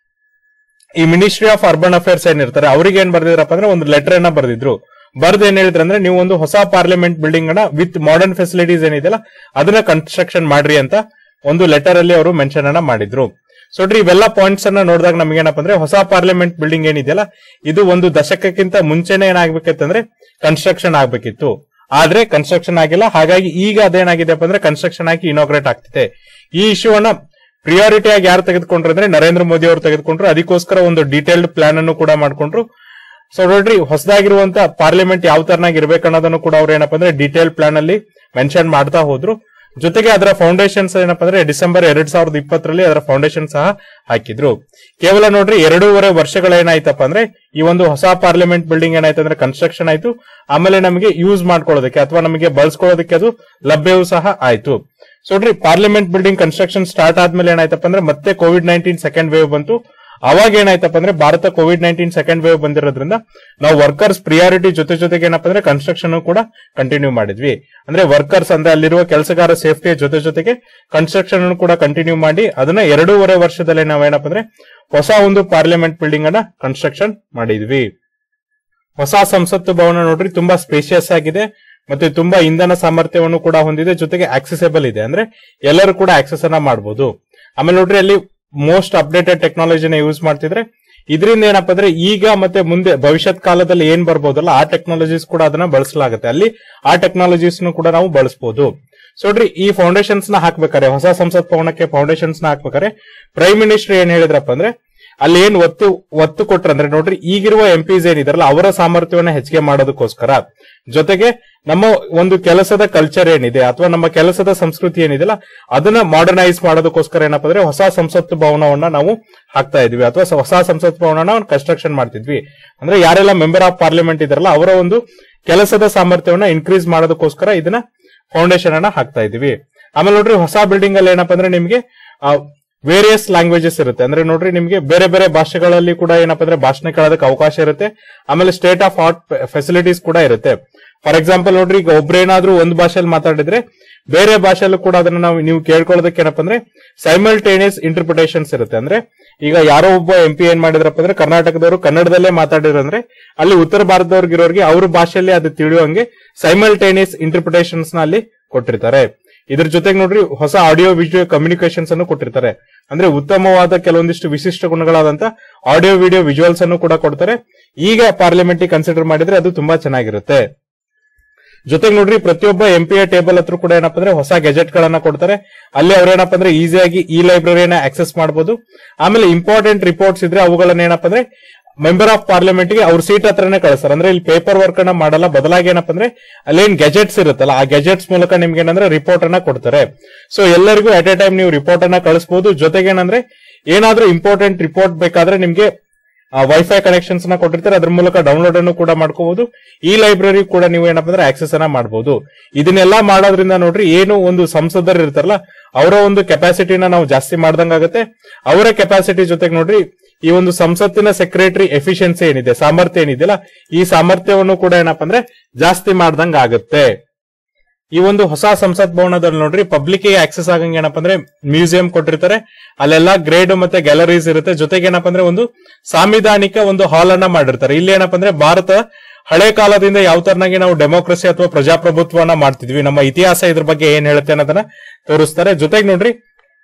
ಈ ಮಿನಿಸ್ಟ್ರಿ ಆಫ್ ಅರ್ಬನ್ ಅಫೇರ್ಸ್ ಏನಿರ್ತಾರೆ ಅವ್ರಿಗೆ ಏನ್ ಬರ್ದಿದ್ರಪ್ಪ ಅಂದ್ರೆ ಒಂದು ಲೆಟರ್ ಅನ್ನ ಬರ್ದಿದ್ರು ಬರ್ದು ಏನ್ ಹೇಳಿದ್ರು ಅಂದ್ರೆ ನೀವು ಒಂದು ಹೊಸ ಪಾರ್ಲಿಮೆಂಟ್ ಬಿಲ್ಡಿಂಗ್ ಅನ್ನ ವಿತ್ ಮಾಡರ್ನ್ ಫೆಸಿಲಿಟೀಸ್ ಏನಿದೆಯಲ್ಲ ಅದನ್ನ ಕನ್ಸ್ಟ್ರಕ್ಷನ್ ಮಾಡ್ರಿ ಅಂತ ಒಂದು ಲೆಟರ್ ಅಲ್ಲಿ ಅವರು ಮೆನ್ಷನ್ ಅನ್ನ ಮಾಡಿದ್ರು ಸೊ ನೋಡ್ರಿ ಇವೆಲ್ಲ ಪಾಯಿಂಟ್ಸ್ ಅನ್ನ ನೋಡಿದಾಗ ನಮ್ಗೆ ಏನಪ್ಪ ಅಂದ್ರೆ ಹೊಸ ಪಾರ್ಲಿಮೆಂಟ್ ಬಿಲ್ಡಿಂಗ್ ಏನಿದೆಯಲ್ಲ ಇದು ಒಂದು ದಶಕಕ್ಕಿಂತ ಮುಂಚೆನೆ ಏನಾಗ್ಬೇಕಿತ್ತಂದ್ರೆ ಕನ್ಸ್ಟ್ರಕ್ಷನ್ ಆಗ್ಬೇಕಿತ್ತು ಆದ್ರೆ ಕನ್ಸ್ಟ್ರಕ್ಷನ್ ಆಗಿಲ್ಲ ಹಾಗಾಗಿ ಈಗ ಅದೇನಾಗಿದೆ ಅಂದ್ರೆ ಕನ್ಸ್ಟ್ರಕ್ಷನ್ ಆಗಿ ಇನಾಗ್ರೇಟ್ ಆಗ್ತಿದೆ ಈ ಇಶ್ಯೂ ಅನ್ನ ಪ್ರಿಯಾರಿಟಿ ಆಗಿ ಯಾರು ತೆಗೆದುಕೊಂಡ್ರು ಅಂದ್ರೆ ನರೇಂದ್ರ ಮೋದಿ ಅವರು ತೆಗೆದುಕೊಂಡ್ರು ಅದಕ್ಕೋಸ್ಕರ ಒಂದು ಡೀಟೇಲ್ಡ್ ಪ್ಲಾನ್ ಅನ್ನು ಕೂಡ ಮಾಡ್ಕೊಂಡ್ರು ಸೊ ನೋಡ್ರಿ ಹೊಸದಾಗಿರುವಂತ ಪಾರ್ಲಿಮೆಂಟ್ ಯಾವ ತರನಾಗಿ ಇರ್ಬೇಕನ್ನೋದನ್ನು ಕೂಡ ಅವ್ರು ಏನಪ್ಪಾ ಅಂದ್ರೆ ಡೀಟೇಲ್ ಪ್ಲಾನ್ ಅಲ್ಲಿ ಮೆನ್ಷನ್ ಮಾಡ್ತಾ ಹೋದ್ರು ಜೊತೆಗೆ ಅದರ ಫೌಂಡೇಶನ್ಸ್ ಏನಪ್ಪಾ ಅಂದ್ರೆ ಡಿಸೆಂಬರ್ ಎರಡ್ ಸಾವಿರದ ಇಪ್ಪತ್ತರಲ್ಲಿ ಅದರ ಫೌಂಡೇಶನ್ ಸಹ ಹಾಕಿದ್ರು ಕೇವಲ ನೋಡ್ರಿ ಎರಡೂವರೆ ವರ್ಷಗಳೇನಾಯ್ತಪ್ಪ ಅಂದ್ರೆ ಈ ಒಂದು ಹೊಸ ಪಾರ್ಲಿಮೆಂಟ್ ಬಿಲ್ಡಿಂಗ್ ಏನಾಯ್ತು ಅಂದ್ರೆ ಕನ್ಸ್ಟ್ರಕ್ಷನ್ ಆಯ್ತು ಆಮೇಲೆ ನಮಗೆ ಯೂಸ್ ಮಾಡ್ಕೊಳ್ಳೋದಕ್ಕೆ ಅಥವಾ ನಮಗೆ ಬಳಸ್ಕೊಳ್ಳೋದಕ್ಕೆ ಅದು ಲಭ್ಯವೂ ಸಹ ಆಯ್ತು ಸೊ ನೋಡ್ರಿ ಪಾರ್ಲಿಮೆಂಟ್ ಬಿಲ್ಡಿಂಗ್ ಕನ್ಸ್ಟ್ರಕ್ಷನ್ ಸ್ಟಾರ್ಟ್ ಆದ್ಮೇಲೆ ಏನಾಯ್ತಪ್ಪ ಅಂದ್ರೆ ಮತ್ತೆ ಕೋವಿಡ್ ನೈನ್ಟೀನ್ ಸೆಕೆಂಡ್ ವೇವ್ ಬಂತು ಅವಾಗ ಏನಾಯ್ತಪ್ಪ ಅಂದ್ರೆ Bharat COVID nineteen second wave ಬಂದಿರೋದ್ರಿಂದ ನಾವು ವರ್ಕರ್ಸ್ ಪ್ರಿಯಾರಿಟಿ ಜೊತೆ ಜೊತೆಗೆ ಏನಪ್ಪ ಅಂದ್ರೆ ಕನ್ಸ್ಟ್ರಕ್ಷನ್ ಕೂಡ ಕಂಟಿನ್ಯೂ ಮಾಡಿದ್ವಿ ಅಂದ್ರೆ ವರ್ಕರ್ಸ್ ಅಂದ್ರೆ ಅಲ್ಲಿರುವ ಕೆಲಸಗಾರ ಸೇಫ್ಟಿಯ ಜೊತೆ ಜೊತೆಗೆ ಕನ್ಸ್ಟ್ರಕ್ಷನ್ ಕೂಡ ಕಂಟಿನ್ಯೂ ಮಾಡಿ ಅದನ್ನ ಎರಡೂವರೆ ವರ್ಷದಲ್ಲಿ ನಾವೇನಪ್ಪ ಅಂದ್ರೆ ಹೊಸ ಒಂದು ಪಾರ್ಲಿಮೆಂಟ್ ಬಿಲ್ಡಿಂಗ್ ಅನ್ನ ಕನ್ಸ್ಟ್ರಕ್ಷನ್ ಮಾಡಿದ್ವಿ ಹೊಸ ಸಂಸತ್ತು ಭವನ ನೋಡ್ರಿ ತುಂಬಾ ಸ್ಪೇಷಿಯಸ್ ಆಗಿದೆ ಮತ್ತೆ ತುಂಬಾ ಇಂಧನ ಸಾಮರ್ಥ್ಯವನ್ನು ಕೂಡ ಹೊಂದಿದೆ ಜೊತೆಗೆ ಆಕ್ಸೆಸಬಲ್ ಇದೆ ಅಂದ್ರೆ ಎಲ್ಲರೂ ಕೂಡ ಆಕ್ಸೆಸ್ ಅನ್ನ ಮಾಡಬಹುದು ಆಮೇಲೆ ನೋಡ್ರಿ ಅಲ್ಲಿ ಮೋಸ್ಟ್ ಅಪ್ಡೇಟೆಡ್ ಟೆಕ್ನಾಲಜಿನ ಯೂಸ್ ಮಾಡ್ತಿದ್ರೆ ಇದರಿಂದ ಏನಪ್ಪ ಅಂದ್ರೆ ಈಗ ಮತ್ತೆ ಮುಂದೆ ಭವಿಷ್ಯತ್ ಕಾಲದಲ್ಲಿ ಏನ್ ಬರ್ಬೋದಲ್ಲ ಆ ಟೆಕ್ನಾಲಜೀಸ್ ಕೂಡ ಅದನ್ನ ಬಳಸಲಾಗುತ್ತೆ ಅಲ್ಲಿ ಆ ಟೆಕ್ನಾಲಜೀಸ್ ಕೂಡ ನಾವು ಬಳಸಬಹುದು ಸೊ ನೋಡ್ರಿ ಈ ಫೌಂಡೇಶನ್ಸ್ ನ ಹಾಕ್ಬೇಕಾರೆ ಹೊಸ ಸಂಸತ್ ಭವನಕ್ಕೆ ಫೌಂಡೇಶನ್ಸ್ ನ ಹಾಕ್ಬೇಕಾರೆ ಪ್ರೈಮ್ ಮಿನಿಸ್ಟರ್ ಏನ್ ಹೇಳಿದ್ರಪ್ಪ ಅಂದ್ರೆ ಅಲ್ಲಿ ಏನ್ ಒತ್ತು ಒತ್ತು ಕೊಟ್ರಂದ್ರೆ ನೋಡ್ರಿ ಈಗಿರುವ ಎಂ ಪಿಸ್ ಏನಿದಾರಲ್ಲ ಅವರ ಸಾಮರ್ಥ್ಯವನ್ನ ಹೆಚ್ಚಿಗೆ ಮಾಡೋದಕ್ಕೋಸ್ಕರ ಜೊತೆಗೆ ನಮ್ಮ ಒಂದು ಕೆಲಸದ ಕಲ್ಚರ್ ಏನಿದೆ ಅಥವಾ ನಮ್ಮ ಕೆಲಸದ ಸಂಸ್ಕೃತಿ ಏನಿದೆಯಲ್ಲ ಅದನ್ನ ಮಾಡರ್ನೈಸ್ ಮಾಡೋದಕ್ಕೋಸ್ಕರ ಏನಪ್ಪಾ ಅಂದ್ರೆ ಹೊಸ ಸಂಸತ್ತು ಭವನವನ್ನ ನಾವು ಹಾಕ್ತಾ ಇದೀವಿ ಅಥವಾ ಸ- ಹೊಸ ಸಂಸತ್ ಭವನನ ಕನ್ಸ್ಟ್ರಕ್ಷನ್ ಮಾಡ್ತಿದ್ವಿ ಅಂದ್ರೆ ಯಾರೆಲ್ಲ ಮೆಂಬರ್ ಆಫ್ ಪಾರ್ಲಿಮೆಂಟ್ ಇದಾರಲ್ಲ ಅವರ ಒಂದು ಕೆಲಸದ ಸಾಮರ್ಥ್ಯವನ್ನ ಇನ್ಕ್ರೀಸ್ ಮಾಡೋದಕ್ಕೋಸ್ಕರ ಇದನ್ನ ಫೌಂಡೇಶನ್ ಅನ್ನ ಹಾಕ್ತಾ ಇದೀವಿ ಆಮೇಲೆ ನೋಡ್ರಿ ಹೊಸ ಬಿಲ್ಡಿಂಗ್ ಅಲ್ಲಿ ಏನಪ್ಪಾ ಅಂದ್ರೆ ನಿಮ್ಗೆ ವೇರಿಯಸ್ ಲ್ಯಾಂಗ್ವೇಜಸ್ ಇರುತ್ತೆ ಅಂದ್ರೆ ನೋಡ್ರಿ ನಿಮ್ಗೆ ಬೇರೆ ಬೇರೆ ಭಾಷೆಗಳಲ್ಲಿ ಕೂಡ ಏನಪ್ಪಾ ಅಂದ್ರೆ ಭಾಷಣ ಕೇಳೋದಕ್ಕೆ ಅವಕಾಶ ಇರುತ್ತೆ ಆಮೇಲೆ ಸ್ಟೇಟ್ ಆಫ್ ಆರ್ಟ್ ಫೆಸಿಲಿಟೀಸ್ ಕೂಡ ಇರುತ್ತೆ ಫಾರ್ ಎಕ್ಸಾಂಪಲ್ ನೋಡ್ರಿ ಈಗ ಒಬ್ರೇನಾದ್ರೂ ಒಂದು ಭಾಷೆಯಲ್ಲಿ ಮಾತಾಡಿದ್ರೆ ಬೇರೆ ಭಾಷೆಯಲ್ಲೂ ಕೂಡ ಅದನ್ನ ನಾವು ನೀವು ಕೇಳ್ಕೊಳ್ಳೋದಕ್ಕೆ ಏನಪ್ಪಾ ಅಂದ್ರೆ ಸೈಮಲ್ಟೇನಿಯಸ್ ಇಂಟರ್ಪ್ರಿಟೇಷನ್ಸ್ ಇರುತ್ತೆ ಅಂದ್ರೆ ಈಗ ಯಾರೋ ಒಬ್ಬ ಎಂ ಪಿ ಏನ್ ಮಾಡಿದ್ರಪ್ಪ ಅಂದ್ರೆ ಕರ್ನಾಟಕದವರು ಕನ್ನಡದಲ್ಲೇ ಮಾತಾಡಿರಂದ್ರೆ ಅಲ್ಲಿ ಉತ್ತರ ಭಾರತದವ್ರಿಗೆ ಇರೋರಿಗೆ ಅವ್ರ ಭಾಷೆಯಲ್ಲಿ ಅದು ತಿಳಿಯುವಂಗೆ ಸೈಮಲ್ಟೇನಿಯಸ್ ಇಂಟರ್ಪ್ರಿಟೇಷನ್ಸ್ ನ ಅಲ್ಲಿ ಕೊಟ್ಟಿರ್ತಾರೆ ಇದ್ರ ಜೊತೆಗೆ ನೋಡ್ರಿ ಹೊಸ ಆಡಿಯೋ ವಿಡಿಯೋ ಕಮ್ಯುನಿಕೇಶನ್ಸ್ ಅನ್ನು ಕೊಟ್ಟಿರ್ತಾರೆ ಅಂದ್ರೆ ಉತ್ತಮವಾದ ಕೆಲವೊಂದಿಷ್ಟು ವಿಶಿಷ್ಟ ಗುಣಗಳಾದಂತ ಆಡಿಯೋ ವಿಡಿಯೋ ವಿಜುವಲ್ಸ್ ಅನ್ನು ಕೂಡ ಕೊಡ್ತಾರೆ ಈಗ ಪಾರ್ಲಿಮೆಂಟ್ ಕನ್ಸಿಡರ್ ಮಾಡಿದ್ರೆ ಅದು ತುಂಬಾ ಚೆನ್ನಾಗಿರುತ್ತೆ ಜೊತೆಗೆ ನೋಡ್ರಿ ಪ್ರತಿಯೊಬ್ಬ ಎಂ ಪಿ ಟೇಬಲ್ ಹತ್ರ ಕೂಡ ಏನಪ್ಪಾ ಅಂದ್ರೆ ಹೊಸ ಗೆಜೆಟ್ ಗಳನ್ನ ಕೊಡ್ತಾರೆ ಅಲ್ಲಿ ಅವ್ರೇನಪ್ಪ ಅಂದ್ರೆ ಈಸಿಯಾಗಿ ಈ ಲೈಬ್ರರಿಯನ್ನ ಆಕ್ಸೆಸ್ ಮಾಡಬಹುದು ಆಮೇಲೆ ಇಂಪಾರ್ಟೆಂಟ್ ರಿಪೋರ್ಟ್ಸ್ ಇದ್ರೆ ಅವುಗಳನ್ನ ಏನಪ್ಪಾ ಅಂದ್ರೆ ಮೆಂಬರ್ ಆಫ್ ಪಾರ್ಲಿಮೆಂಟ್ ಗೆ ಅವ್ರ ಸೀಟ್ ಹತ್ರನೇ ಕಳಿಸ್ತಾರೆ ಅಂದ್ರೆ ಇಲ್ಲಿ ಪೇಪರ್ ವರ್ಕ್ ಅನ್ನ ಮಾಡಲ್ಲ ಬದಲಾಗಿ ಏನಪ್ಪಾ ಅಂದ್ರೆ ಅಲ್ಲೇನ್ ಗೆಜೆಟ್ಸ್ ಇರುತ್ತಲ್ಲ ಆ ಗೆಜೆಟ್ಸ್ ಮೂಲಕ ನಿಮ್ಗೆ ಏನಂದ್ರೆ ರಿಪೋರ್ಟ್ ಅನ್ನ ಕೊಡ್ತಾರೆ ಸೊ ಎಲ್ಲರಿಗೂ ಅಟ್ ಎ ಟೈಮ್ ನೀವು ರಿಪೋರ್ಟ್ ಅನ್ನ ಕಳಿಸಬಹುದು ಜೊತೆಗೆ ಏನಂದ್ರೆ ಏನಾದ್ರೂ ಇಂಪಾರ್ಟೆಂಟ್ ರಿಪೋರ್ಟ್ ಬೇಕಾದ್ರೆ ನಿಮ್ಗೆ ವೈಫೈ ಕನೆಕ್ಷನ್ಸ್ ನ ಕೊಟ್ಟಿರ್ತಾರೆ ಅದ್ರ ಮೂಲಕ ಡೌನ್ಲೋಡ್ ಅನ್ನು ಕೂಡ ಮಾಡ್ಕೋಬಹುದು ಈ ಲೈಬ್ರರಿ ಕೂಡ ನೀವು ಏನಪ್ಪಾ ಅಂದ್ರೆ ಆಕ್ಸೆಸ್ ಅನ್ನ ಮಾಡಬಹುದು ಇದನ್ನೆಲ್ಲ ಮಾಡೋದ್ರಿಂದ ನೋಡ್ರಿ ಏನು ಒಂದು ಸಂಸದರು ಇರ್ತಾರಲ್ಲ ಅವರ ಒಂದು ಕೆಪಾಸಿಟಿನ ನಾವು ಜಾಸ್ತಿ ಮಾಡ್ದಂಗಾಗತ್ತೆ ಅವರ ಕೆಪಾಸಿಟಿ ಜೊತೆಗೆ ನೋಡ್ರಿ ಈ ಒಂದು ಸಂಸತ್ತಿನ ಸೆಕ್ರೆಟರಿ ಎಫಿಷಿಯನ್ಸಿ ಏನಿದೆ ಸಾಮರ್ಥ್ಯ ಏನಿದೆಯಲ್ಲ ಈ ಸಾಮರ್ಥ್ಯವನ್ನು ಕೂಡ ಏನಪ್ಪಾ ಅಂದ್ರೆ ಜಾಸ್ತಿ ಮಾಡ್ದಂಗ ಆಗುತ್ತೆ ಈ ಒಂದು ಹೊಸ ಸಂಸತ್ ಭವನದಲ್ಲಿ ನೋಡ್ರಿ ಪಬ್ಲಿಕ್ ಗೆ ಆಕ್ಸೆಸ್ ಆಗಂಗೆ ಏನಪ್ಪಾ ಅಂದ್ರೆ ಮ್ಯೂಸಿಯಂ ಕೊಟ್ಟಿರ್ತಾರೆ ಅಲ್ಲೆಲ್ಲ ಗ್ರೇಡ್ ಮತ್ತೆ ಗ್ಯಾಲರೀಸ್ ಇರುತ್ತೆ ಜೊತೆಗೆ ಏನಪ್ಪಾ ಅಂದ್ರೆ ಒಂದು ಸಾಂವಿಧಾನಿಕ ಒಂದು ಹಾಲ್ ಅನ್ನ ಮಾಡಿರ್ತಾರೆ ಇಲ್ಲಿ ಏನಪ್ಪಾ ಅಂದ್ರೆ ಭಾರತ ಹಳೆ ಕಾಲದಿಂದ ಯಾವ ತರನಾಗಿ ನಾವು ಡೆಮೋಕ್ರಸಿ ಅಥವಾ ಪ್ರಜಾಪ್ರಭುತ್ವನ ಮಾಡ್ತಿದ್ವಿ ನಮ್ಮ ಇತಿಹಾಸ ಇದ್ರ ಬಗ್ಗೆ ಏನ್ ಹೇಳುತ್ತೆ ಅನ್ನೋದನ್ನ ತೋರಿಸ್ತಾರೆ ಜೊತೆಗೆ ನೋಡ್ರಿ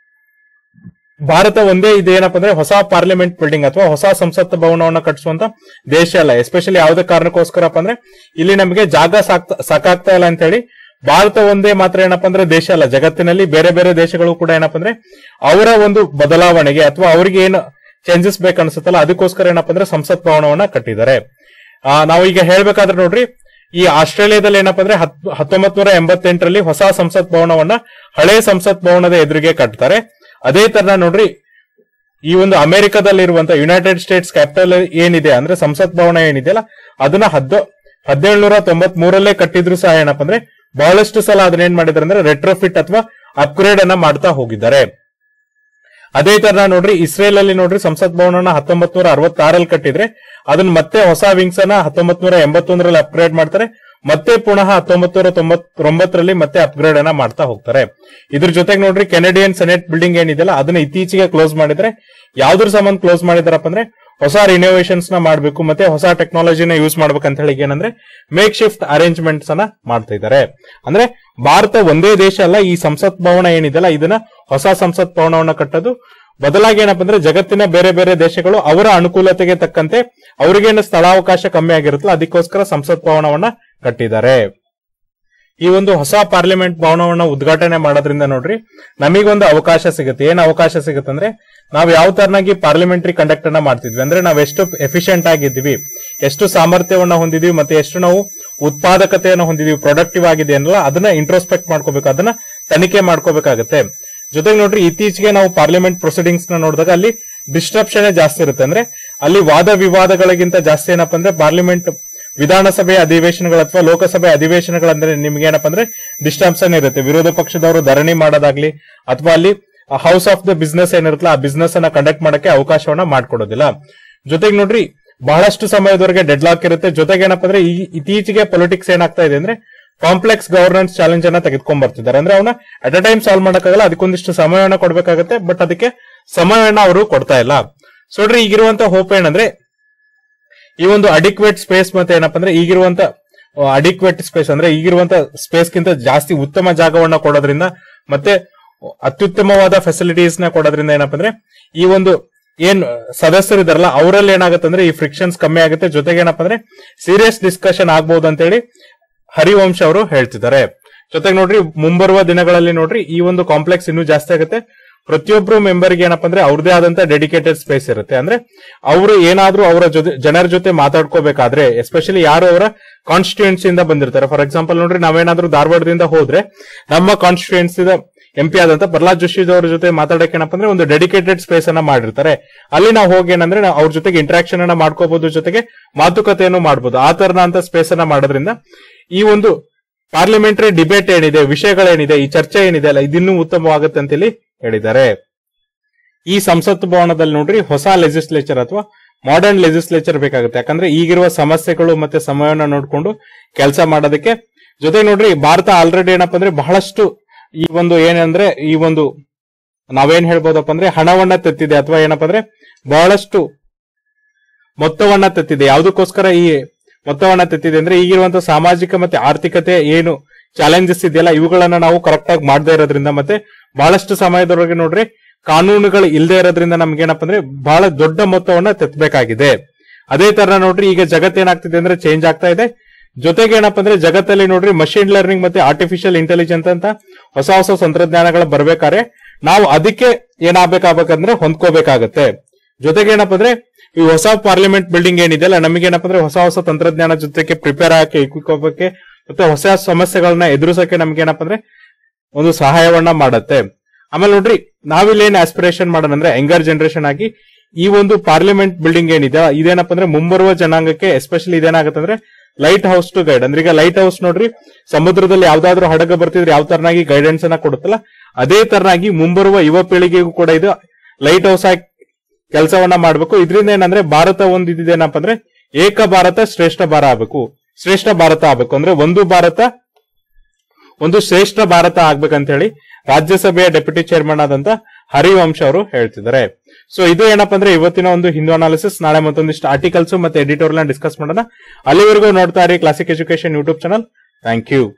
ಭಾರತ ಒಂದೇ ಇದೇನಪ್ಪ ಅಂದ್ರೆ ಹೊಸ ಪಾರ್ಲಿಮೆಂಟ್ ಬಿಲ್ಡಿಂಗ್ ಅಥವಾ ಹೊಸ ಸಂಸತ್ ಭವನವನ್ನ ಕಟ್ಟಿಸುವಂತ ದೇಶ ಅಲ್ಲ ಎಸ್ಪೆಷಲಿ ಯಾವುದೇ ಕಾರಣಕ್ಕೋಸ್ಕರಪ್ಪ ಅಂದ್ರೆ ಇಲ್ಲಿ ನಮಗೆ ಜಾಗ ಸಾಕ್ತಾ ಸಾಕಾಗ್ತಾ ಇಲ್ಲ ಅಂತ ಹೇಳಿ ಭಾರತ ಒಂದೇ ಮಾತ್ರ ಏನಪ್ಪಾ ಅಂದ್ರೆ ದೇಶ ಅಲ್ಲ ಜಗತ್ತಿನಲ್ಲಿ ಬೇರೆ ಬೇರೆ ದೇಶಗಳು ಕೂಡ ಏನಪ್ಪಾ ಅಂದ್ರೆ ಅವರ ಒಂದು ಬದಲಾವಣೆಗೆ ಅಥವಾ ಅವರಿಗೆ ಏನು ಚೇಂಜಸ್ ಬೇಕನ್ಸುತ್ತಲ್ಲ ಅದಕ್ಕೋಸ್ಕರ ಏನಪ್ಪಾ ಅಂದ್ರೆ ಸಂಸತ್ ಭವನವನ್ನ ಕಟ್ಟಿದ್ದಾರೆ ಆ, ನಾವು ಈಗ ಹೇಳ್ಬೇಕಾದ್ರೆ ನೋಡ್ರಿ ಈ ಆಸ್ಟ್ರೇಲಿಯಾದಲ್ಲಿ ಏನಪ್ಪಾ ಅಂದ್ರೆ ಹತ್ತೊಂಬತ್ ನೂರ ಎಂಬತ್ತೆಂಟರಲ್ಲಿ ಹೊಸ ಸಂಸತ್ ಭವನವನ್ನ ಹಳೆ ಸಂಸತ್ ಭವನದ ಎದುರಿಗೆ ಕಟ್ತಾರೆ ಅದೇ ತರ ನೋಡ್ರಿ ಈ ಒಂದು ಅಮೆರಿಕದಲ್ಲಿರುವಂತ ಯುನೈಟೆಡ್ ಸ್ಟೇಟ್ಸ್ ಕ್ಯಾಪಿಟಲ್ ಏನಿದೆ ಅಂದ್ರೆ ಸಂಸತ್ ಭವನ ಏನಿದೆಯಲ್ಲ ಅದನ್ನ ಹದ್ದು ಹದಿನೇಳುನೂರ ತೊಂಬತ್ ಮೂರಲ್ಲೇ ಕಟ್ಟಿದ್ರು ಸಹ ಏನಪ್ಪಾ ಅಂದ್ರೆ ಬಹಳಷ್ಟು ಸಲ ಅದನ್ನ ಏನ್ ಮಾಡಿದಾರೆ ಅಂದ್ರೆ ರೆಟ್ರೋಫಿಟ್ ಅಥವಾ ಅಪ್ಗ್ರೇಡ್ ಅನ್ನ ಮಾಡ್ತಾ ಹೋಗಿದ್ದಾರೆ ಅದೇ ತರ ನೋಡ್ರಿ ಇಸ್ರೇಲ್ ಅಲ್ಲಿ ನೋಡ್ರಿ ಸಂಸತ್ ಭವನನ ಹತ್ತೊಂಬತ್ ನೂರ ಅರವತ್ತಾರಲ್ಲಿ ಕಟ್ಟಿದ್ರೆ ಅದನ್ನ ಮತ್ತೆ ಹೊಸ ವಿಂಗ್ಸ್ ಅನ್ನ ಹತ್ತೊಂಬತ್ ನೂರ ಎಂಬತ್ತೊಂದರಲ್ಲಿ ಅಪ್ಗ್ರೇಡ್ ಮಾಡ್ತಾರೆ ಮತ್ತೆ ಪುನಃ ಹತ್ತೊಂಬತ್ ನೂರ ತೊಂಬತ್ತೊಂಬತ್ತರಲ್ಲಿ ಮತ್ತೆ ಅಪ್ಗ್ರೇಡ್ ಅನ್ನ ಮಾಡ್ತಾ ಹೋಗ್ತಾರೆ ಇದ್ರ ಜೊತೆಗೆ ನೋಡ್ರಿ ಕೆನಡಿಯನ್ ಸೆನೆಟ್ ಬಿಲ್ಡಿಂಗ್ ಏನಿದೆಯಲ್ಲ ಅದನ್ನ ಇತ್ತೀಚೆಗೆ ಕ್ಲೋಸ್ ಮಾಡಿದ್ರೆ ಯಾವ್ದ್ರ ಸಂಬಂಧ ಕ್ಲೋಸ್ ಮಾಡಿದಾರಪ್ಪ ಅಂದ್ರೆ ಹೊಸ ರಿನೋವೇಷನ್ಸ್ ನ ಮಾಡಬೇಕು ಮತ್ತೆ ಹೊಸ ಟೆಕ್ನಾಲಜಿನ ಯೂಸ್ ಮಾಡ್ಬೇಕಂತ ಹೇಳಿ ಏನಂದ್ರೆ ಮೇಕ್ ಶಿಫ್ಟ್ ಅರೇಂಜ್ಮೆಂಟ್ಸ್ ಅನ್ನ ಮಾಡ್ತಾ ಇದ್ದಾರೆ ಅಂದ್ರೆ ಭಾರತ ಒಂದೇ ದೇಶ ಅಲ್ಲ ಈ ಸಂಸತ್ ಭವನ ಏನಿದೆಯಲ್ಲ ಇದನ್ನ ಹೊಸ ಸಂಸತ್ ಭವನವನ್ನ ಕಟ್ಟೋದು ಬದಲಾಗಿ ಏನಪ್ಪ ಅಂದ್ರೆ ಜಗತ್ತಿನ ಬೇರೆ ಬೇರೆ ದೇಶಗಳು ಅವರ ಅನುಕೂಲತೆಗೆ ತಕ್ಕಂತೆ ಅವ್ರಿಗೇನು ಸ್ಥಳಾವಕಾಶ ಕಮ್ಮಿ ಆಗಿರುತ್ತಲ್ಲ ಅದಕ್ಕೋಸ್ಕರ ಸಂಸತ್ ಭವನವನ್ನ ಕಟ್ಟಿದ್ದಾರೆ ಈ ಒಂದು ಹೊಸ ಪಾರ್ಲಿಮೆಂಟ್ ಭವನವನ್ನ ಉದ್ಘಾಟನೆ ಮಾಡೋದ್ರಿಂದ ನೋಡ್ರಿ ನಮಗೊಂದು ಅವಕಾಶ ಸಿಗುತ್ತೆ ಏನ್ ಅವಕಾಶ ಸಿಗುತ್ತೆ ಅಂದ್ರೆ ನಾವು ಯಾವ ತರನಾಗಿ ಪಾರ್ಲಿಮೆಂಟರಿ ಕಂಡಕ್ಟ್ ಅನ್ನ ಮಾಡ್ತಿದ್ವಿ ಅಂದ್ರೆ ನಾವ್ ಎಷ್ಟು ಎಫಿಷಿಯಂಟ್ ಆಗಿದ್ದೀವಿ ಎಷ್ಟು ಸಾಮರ್ಥ್ಯವನ್ನ ಹೊಂದಿದೀವಿ ಮತ್ತೆ ಎಷ್ಟು ನಾವು ಉತ್ಪಾದಕತೆಯನ್ನು ಹೊಂದಿದೀವಿ ಪ್ರೊಡಕ್ಟಿವ್ ಆಗಿದೆ ಅನ್ನಲ್ಲ ಅದನ್ನ ಇಂಟ್ರೋಸ್ಪೆಕ್ಟ್ ಮಾಡ್ಕೋಬೇಕು ಅದನ್ನ ತನಿಖೆ ಮಾಡ್ಕೋಬೇಕಾಗತ್ತೆ ಜೊತೆಗೆ ನೋಡ್ರಿ ಇತ್ತೀಚೆಗೆ ನಾವು ಪಾರ್ಲಿಮೆಂಟ್ ಪ್ರೊಸೀಡಿಂಗ್ಸ್ ನ ನೋಡಿದಾಗ ಅಲ್ಲಿ ಡಿಸ್ಟ್ರಪ್ಷನ್ ಜಾಸ್ತಿ ಇರುತ್ತೆ ಅಂದ್ರೆ ಅಲ್ಲಿ ವಾದ ವಿವಾದಗಳಿಗಿಂತ ಜಾಸ್ತಿ ಏನಪ್ಪಾ ಅಂದ್ರೆ ಪಾರ್ಲಿಮೆಂಟ್ ವಿಧಾನಸಭೆ ಅಧಿವೇಶನಗಳು ಅಥವಾ ಲೋಕಸಭೆ ಅಧಿವೇಶನಗಳಂದ್ರೆ ನಿಮ್ಗೆ ಏನಪ್ಪಾ ಅಂದ್ರೆ ಡಿಸ್ಟರ್ಬ್ಸನ್ ಇರುತ್ತೆ ವಿರೋಧ ಪಕ್ಷದವರು ಧರಣಿ ಮಾಡೋದಾಗ್ಲಿ ಅಥವಾ ಅಲ್ಲಿ ಹೌಸ್ ಆಫ್ ದ ಬಿಸ್ನೆಸ್ ಏನಿರುತ್ತಲ್ಲ ಆ ಬಿಸ್ನೆಸ್ ಅನ್ನ ಕಂಡಕ್ಟ್ ಮಾಡಕ್ಕೆ ಅವಕಾಶವನ್ನ ಮಾಡ್ಕೊಡೋದಿಲ್ಲ ಜೊತೆಗೆ ನೋಡ್ರಿ ಬಹಳಷ್ಟು ಸಮಯದವರೆಗೆ ಡೆಡ್ ಲಾಕ್ ಇರುತ್ತೆ ಜೊತೆಗೆ ಏನಪ್ಪಾ ಅಂದ್ರೆ ಈ ಇತ್ತೀಚೆಗೆ ಪೊಲಿಟಿಕ್ಸ್ ಏನಾಗ್ತಾ ಇದೆ ಅಂದ್ರೆ ಕಾಂಪ್ಲೆಕ್ಸ್ ಗವರ್ನೆನ್ಸ್ ಚಾಲೆಂಜ್ ಅನ್ನ ತೆಗೆದುಕೊಂಡ್ ಬರ್ತಿದ್ದಾರೆ ಅಂದ್ರೆ ಅವನ್ನ ಅಟ್ ಅ ಟೈಮ್ ಸಾಲ್ವ್ ಮಾಡಕ್ಕಾಗಲ್ಲ ಅದಕ್ಕೊಂದಿಷ್ಟು ಸಮಯವನ್ನ ಕೊಡ್ಬೇಕಾಗತ್ತೆ ಬಟ್ ಅದಕ್ಕೆ ಸಮಯವನ್ನ ಅವರು ಕೊಡ್ತಾ ಇಲ್ಲ ಸೊ ನೋಡ್ರಿ ಈಗಿರುವಂತ ಹೋಪ್ ಏನಂದ್ರೆ ಈ ಒಂದು ಅಡಿಕ್ವೇಟ್ ಸ್ಪೇಸ್ ಮತ್ತೆ ಏನಪ್ಪಾ ಅಂದ್ರೆ ಈಗಿರುವಂತ ಅಡಿಕ್ವೇಟ್ ಸ್ಪೇಸ್ ಅಂದ್ರೆ ಈಗಿರುವಂತ ಸ್ಪೇಸ್ ಗಿಂತ ಜಾಸ್ತಿ ಉತ್ತಮ ಜಾಗವನ್ನ ಕೊಡೋದ್ರಿಂದ ಮತ್ತೆ ಅತ್ಯುತ್ತಮವಾದ ಫೆಸಿಲಿಟೀಸ್ ನ ಕೊಡೋದ್ರಿಂದ ಏನಪ್ಪಾ ಅಂದ್ರೆ ಈ ಒಂದು ಏನ್ ಸದಸ್ಯರಿದಾರಲ್ಲ ಅವರಲ್ಲಿ ಏನಾಗುತ್ತೆ ಅಂದ್ರೆ ಈ ಫ್ರಿಕ್ಷನ್ಸ್ ಕಮ್ಮಿ ಆಗುತ್ತೆ ಜೊತೆಗೆ ಏನಪ್ಪಾ ಅಂದ್ರೆ ಸೀರಿಯಸ್ ಡಿಸ್ಕಷನ್ ಆಗ್ಬಹುದು ಅಂತ ಹೇಳಿ ಹರಿವಂಶ್ ಅವರು ಹೇಳ್ತಿದ್ದಾರೆ ಜೊತೆಗೆ ನೋಡ್ರಿ ಮುಂಬರುವ ದಿನಗಳಲ್ಲಿ ನೋಡ್ರಿ ಈ ಒಂದು ಕಾಂಪ್ಲೆಕ್ಸ್ ಇನ್ನೂ ಜಾಸ್ತಿ ಆಗುತ್ತೆ ಪ್ರತಿಯೊಬ್ರು ಮೆಂಬರ್ಗೆ ಏನಪ್ಪಾ ಅಂದ್ರೆ ಅವ್ರದೇ ಆದಂತ ಡೆಡಿಕೇಟೆಡ್ ಸ್ಪೇಸ್ ಇರುತ್ತೆ ಅಂದ್ರೆ ಅವರು ಏನಾದ್ರೂ ಅವರ ಜೊತೆ ಜನರ ಜೊತೆ ಮಾತಾಡ್ಕೋಬೇಕಾದ್ರೆ ಎಸ್ಪೆಷಲಿ ಯಾರು ಅವರ ಕಾನ್ಸ್ಟಿಟ್ಯೂನ್ಸಿಯಿಂದ ಬಂದಿರ್ತಾರೆ ಫಾರ್ ಎಕ್ಸಾಂಪಲ್ ನೋಡ್ರಿ ನಾವೇನಾದ್ರೂ ಧಾರವಾಡದಿಂದ ಹೋದ್ರೆ ನಮ್ಮ ಕಾನ್ಸ್ಟಿಟ್ಯೂನ್ಸಿದ ಎಂ ಪಿ ಆದಂತ ಪ್ರಹ್ಲಾದ್ ಜೋಶಿ ಅವರ ಜೊತೆ ಮಾತಾಡಕ್ಕೆ ಏನಪ್ಪಾ ಅಂದ್ರೆ ಒಂದು ಡೆಡಿಕೇಟೆಡ್ ಸ್ಪೇಸ್ ಅನ್ನ ಮಾಡಿರ್ತಾರೆ ಅಲ್ಲಿ ನಾವು ಹೋಗಿ ಏನಂದ್ರೆ ನಾವು ಅವ್ರ ಜೊತೆಗೆ ಇಂಟ್ರಾಕ್ಷನ್ ಅನ್ನ ಮಾಡ್ಕೋಬಹುದು ಜೊತೆಗೆ ಮಾತುಕತೆಯನ್ನು ಮಾಡಬಹುದು ಆ ತರನಂತ ಸ್ಪೇಸ್ ಅನ್ನ ಮಾಡೋದ್ರಿಂದ ಈ ಒಂದು ಪಾರ್ಲಿಮೆಂಟರಿ ಡಿಬೇಟ್ ಏನಿದೆ ವಿಷಯಗಳೇನಿದೆ ಈ ಚರ್ಚೆ ಏನಿದೆ ಅಲ್ಲ ಇದಿನ್ನೂ ಉತ್ತಮವಾಗುತ್ತೆ ಅಂತ ಹೇಳಿ ಹೇಳಿದ್ದಾರೆ ಈ ಸಂಸತ್ ಭವನದಲ್ಲಿ ನೋಡ್ರಿ ಹೊಸ ಲೆಜಿಸ್ಲೇಚರ್ ಅಥವಾ ಮಾಡರ್ನ್ ಲೆಜಿಸ್ಲೇಚರ್ ಬೇಕಾಗುತ್ತೆ ಯಾಕಂದ್ರೆ ಈಗಿರುವ ಸಮಸ್ಯೆಗಳು ಮತ್ತೆ ಸಮಯವನ್ನ ನೋಡ್ಕೊಂಡು ಕೆಲಸ ಮಾಡೋದಕ್ಕೆ ಜೊತೆ ನೋಡ್ರಿ ಭಾರತ ಆಲ್ರೆಡಿ ಏನಪ್ಪಾ ಅಂದ್ರೆ ಬಹಳಷ್ಟು ಈ ಒಂದು ಏನಂದ್ರೆ ಈ ಒಂದು ನಾವೇನ್ ಹೇಳ್ಬೋದಪ್ಪ ಅಂದ್ರೆ ಹಣವನ್ನ ತೆತ್ತಿದೆ ಅಥವಾ ಏನಪ್ಪಾ ಅಂದ್ರೆ ಬಹಳಷ್ಟು ಮೊತ್ತವನ್ನ ತೆತ್ತಿದೆ ಯಾವುದಕ್ಕೋಸ್ಕರ ಈ ಮೊತ್ತವನ್ನ ತೆತ್ತಿದೆ ಅಂದ್ರೆ ಈಗಿರುವಂತಹ ಸಾಮಾಜಿಕ ಮತ್ತೆ ಆರ್ಥಿಕತೆ ಏನು ಚಾಲೆಂಜಸ್ ಇದೆಯಲ್ಲ ಇವುಗಳನ್ನ ನಾವು ಕರೆಕ್ಟ್ ಆಗಿ ಮಾಡದೇ ಇರೋದ್ರಿಂದ ಮತ್ತೆ ಬಹಳಷ್ಟು ಸಮಯದವರೆಗೆ ನೋಡ್ರಿ ಕಾನೂನುಗಳು ಇಲ್ಲದೆ ಇರೋದ್ರಿಂದ ನಮ್ಗೆ ಏನಪ್ಪಾ ಅಂದ್ರೆ ಬಹಳ ದೊಡ್ಡ ಮೊತ್ತವನ್ನ ತೆತ್ತಬೇಕಾಗಿದೆ ಅದೇ ತರ ನೋಡ್ರಿ ಈಗ ಜಗತ್ತೇನಾಗ್ತಿದೆ ಅಂದ್ರೆ ಚೇಂಜ್ ಆಗ್ತಾ ಇದೆ ಜೊತೆಗೆ ಏನಪ್ಪಾ ಅಂದ್ರೆ ಜಗತ್ತಲ್ಲಿ ನೋಡ್ರಿ ಮಷಿನ್ ಲರ್ನಿಂಗ್ ಮತ್ತೆ ಆರ್ಟಿಫಿಷಿಯಲ್ ಇಂಟೆಲಿಜೆನ್ಸ್ ಅಂತ ಹೊಸ ಹೊಸ ತಂತ್ರಜ್ಞಾನಗಳು ಬರ್ಬೇಕಾದ್ರೆ ನಾವು ಅದಕ್ಕೆ ಏನಾಗಬೇಕಾಗಬೇಕಂದ್ರೆ ಹೊಂದ್ಕೋಬೇಕಾಗತ್ತೆ ಜೊತೆಗೆ ಏನಪ್ಪಾ ಅಂದ್ರೆ ಈ ಹೊಸ ಪಾರ್ಲಿಮೆಂಟ್ ಬಿಲ್ಡಿಂಗ್ ಏನಿದೆಯಲ್ಲ ನಮಗೆ ಏನಪ್ಪಾ ಅಂದ್ರೆ ಹೊಸ ಹೊಸ ತಂತ್ರಜ್ಞಾನ ಜೊತೆಗೆ ಪ್ರಿಪೇರ್ ಆಗಕ್ಕೆ ಇಕ್ಕೋಬೇಕು ಮತ್ತೆ ಹೊಸ ಸಮಸ್ಯೆಗಳನ್ನ ಎದುರಿಸಕ್ಕೆ ನಮ್ಗೆ ಏನಪ್ಪಾ ಅಂದ್ರೆ ಒಂದು ಸಹಾಯವನ್ನ ಮಾಡತ್ತೆ ಆಮೇಲೆ ನೋಡ್ರಿ ನಾವಿಲ್ಲಿ ಏನ್ ಆಸ್ಪಿರೇಷನ್ ಮಾಡೋಣ ಅಂದ್ರೆ ಯಂಗರ್ ಜನರೇಷನ್ ಆಗಿ ಈ ಒಂದು ಪಾರ್ಲಿಮೆಂಟ್ ಬಿಲ್ಡಿಂಗ್ ಏನಿದೆ ಇದೇನಪ್ಪ ಅಂದ್ರೆ ಮುಂಬರುವ ಜನಾಂಗಕ್ಕೆ ಎಸ್ಪೆಷಲಿ ಇದೇನಾಗುತ್ತೆ ಅಂದ್ರೆ ಲೈಟ್ ಹೌಸ್ ಟು ಗೈಡ್ ಅಂದ್ರೆ ಈಗ ಲೈಟ್ ಹೌಸ್ ನೋಡ್ರಿ ಸಮುದ್ರದಲ್ಲಿ ಯಾವ್ದಾದ್ರು ಹಡಗ ಬರ್ತಿದ್ರೆ ಯಾವ ತರನಾಗಿ ಗೈಡೆನ್ಸ್ ಅನ್ನ ಕೊಡುತ್ತಲ್ಲ ಅದೇ ತರನಾಗಿ ಮುಂಬರುವ ಯುವ ಪೀಳಿಗೆಗೂ ಕೂಡ ಇದು ಲೈಟ್ ಹೌಸ್ ಆಗಿ ಕೆಲಸವನ್ನ ಮಾಡ್ಬೇಕು ಇದರಿಂದ ಏನಂದ್ರೆ ಭಾರತ ಒಂದು ಇದೇನಪ್ಪ ಅಂದ್ರೆ ಏಕ ಭಾರತ ಶ್ರೇಷ್ಠ ಭಾರ ಆಗ್ಬೇಕು ಶ್ರೇಷ್ಠ ಭಾರತ ಆಗ್ಬೇಕು ಅಂದ್ರೆ ಒಂದು ಭಾರತ ಒಂದು ಶ್ರೇಷ್ಠ ಭಾರತ ಆಗ್ಬೇಕಂತ ಹೇಳಿ ರಾಜ್ಯಸಭೆಯ ಡೆಪ್ಯೂಟಿ ಚೇರ್ಮನ್ ಆದಂತ ಹರಿವಂಶ್ ಅವರು ಹೇಳ್ತಿದ್ದಾರೆ ಸೊ ಇದು ಏನಪ್ಪಾ ಅಂದ್ರೆ ಇವತ್ತಿನ ಒಂದು ಹಿಂದೂ ಅನಾಲಿಸಿಸ್ ನಾಳೆ ಮತ್ತೊಂದಿಷ್ಟು ಆರ್ಟಿಕಲ್ಸ್ ಮತ್ತೆ ಎಡಿಟೋರಿಯಲ್ ಡಿಸ್ಕಸ್ ಮಾಡೋಣ ಅಲ್ಲಿವರೆಗೂ ನೋಡ್ತಾ ಇರಿ Classic education YouTube channel thank you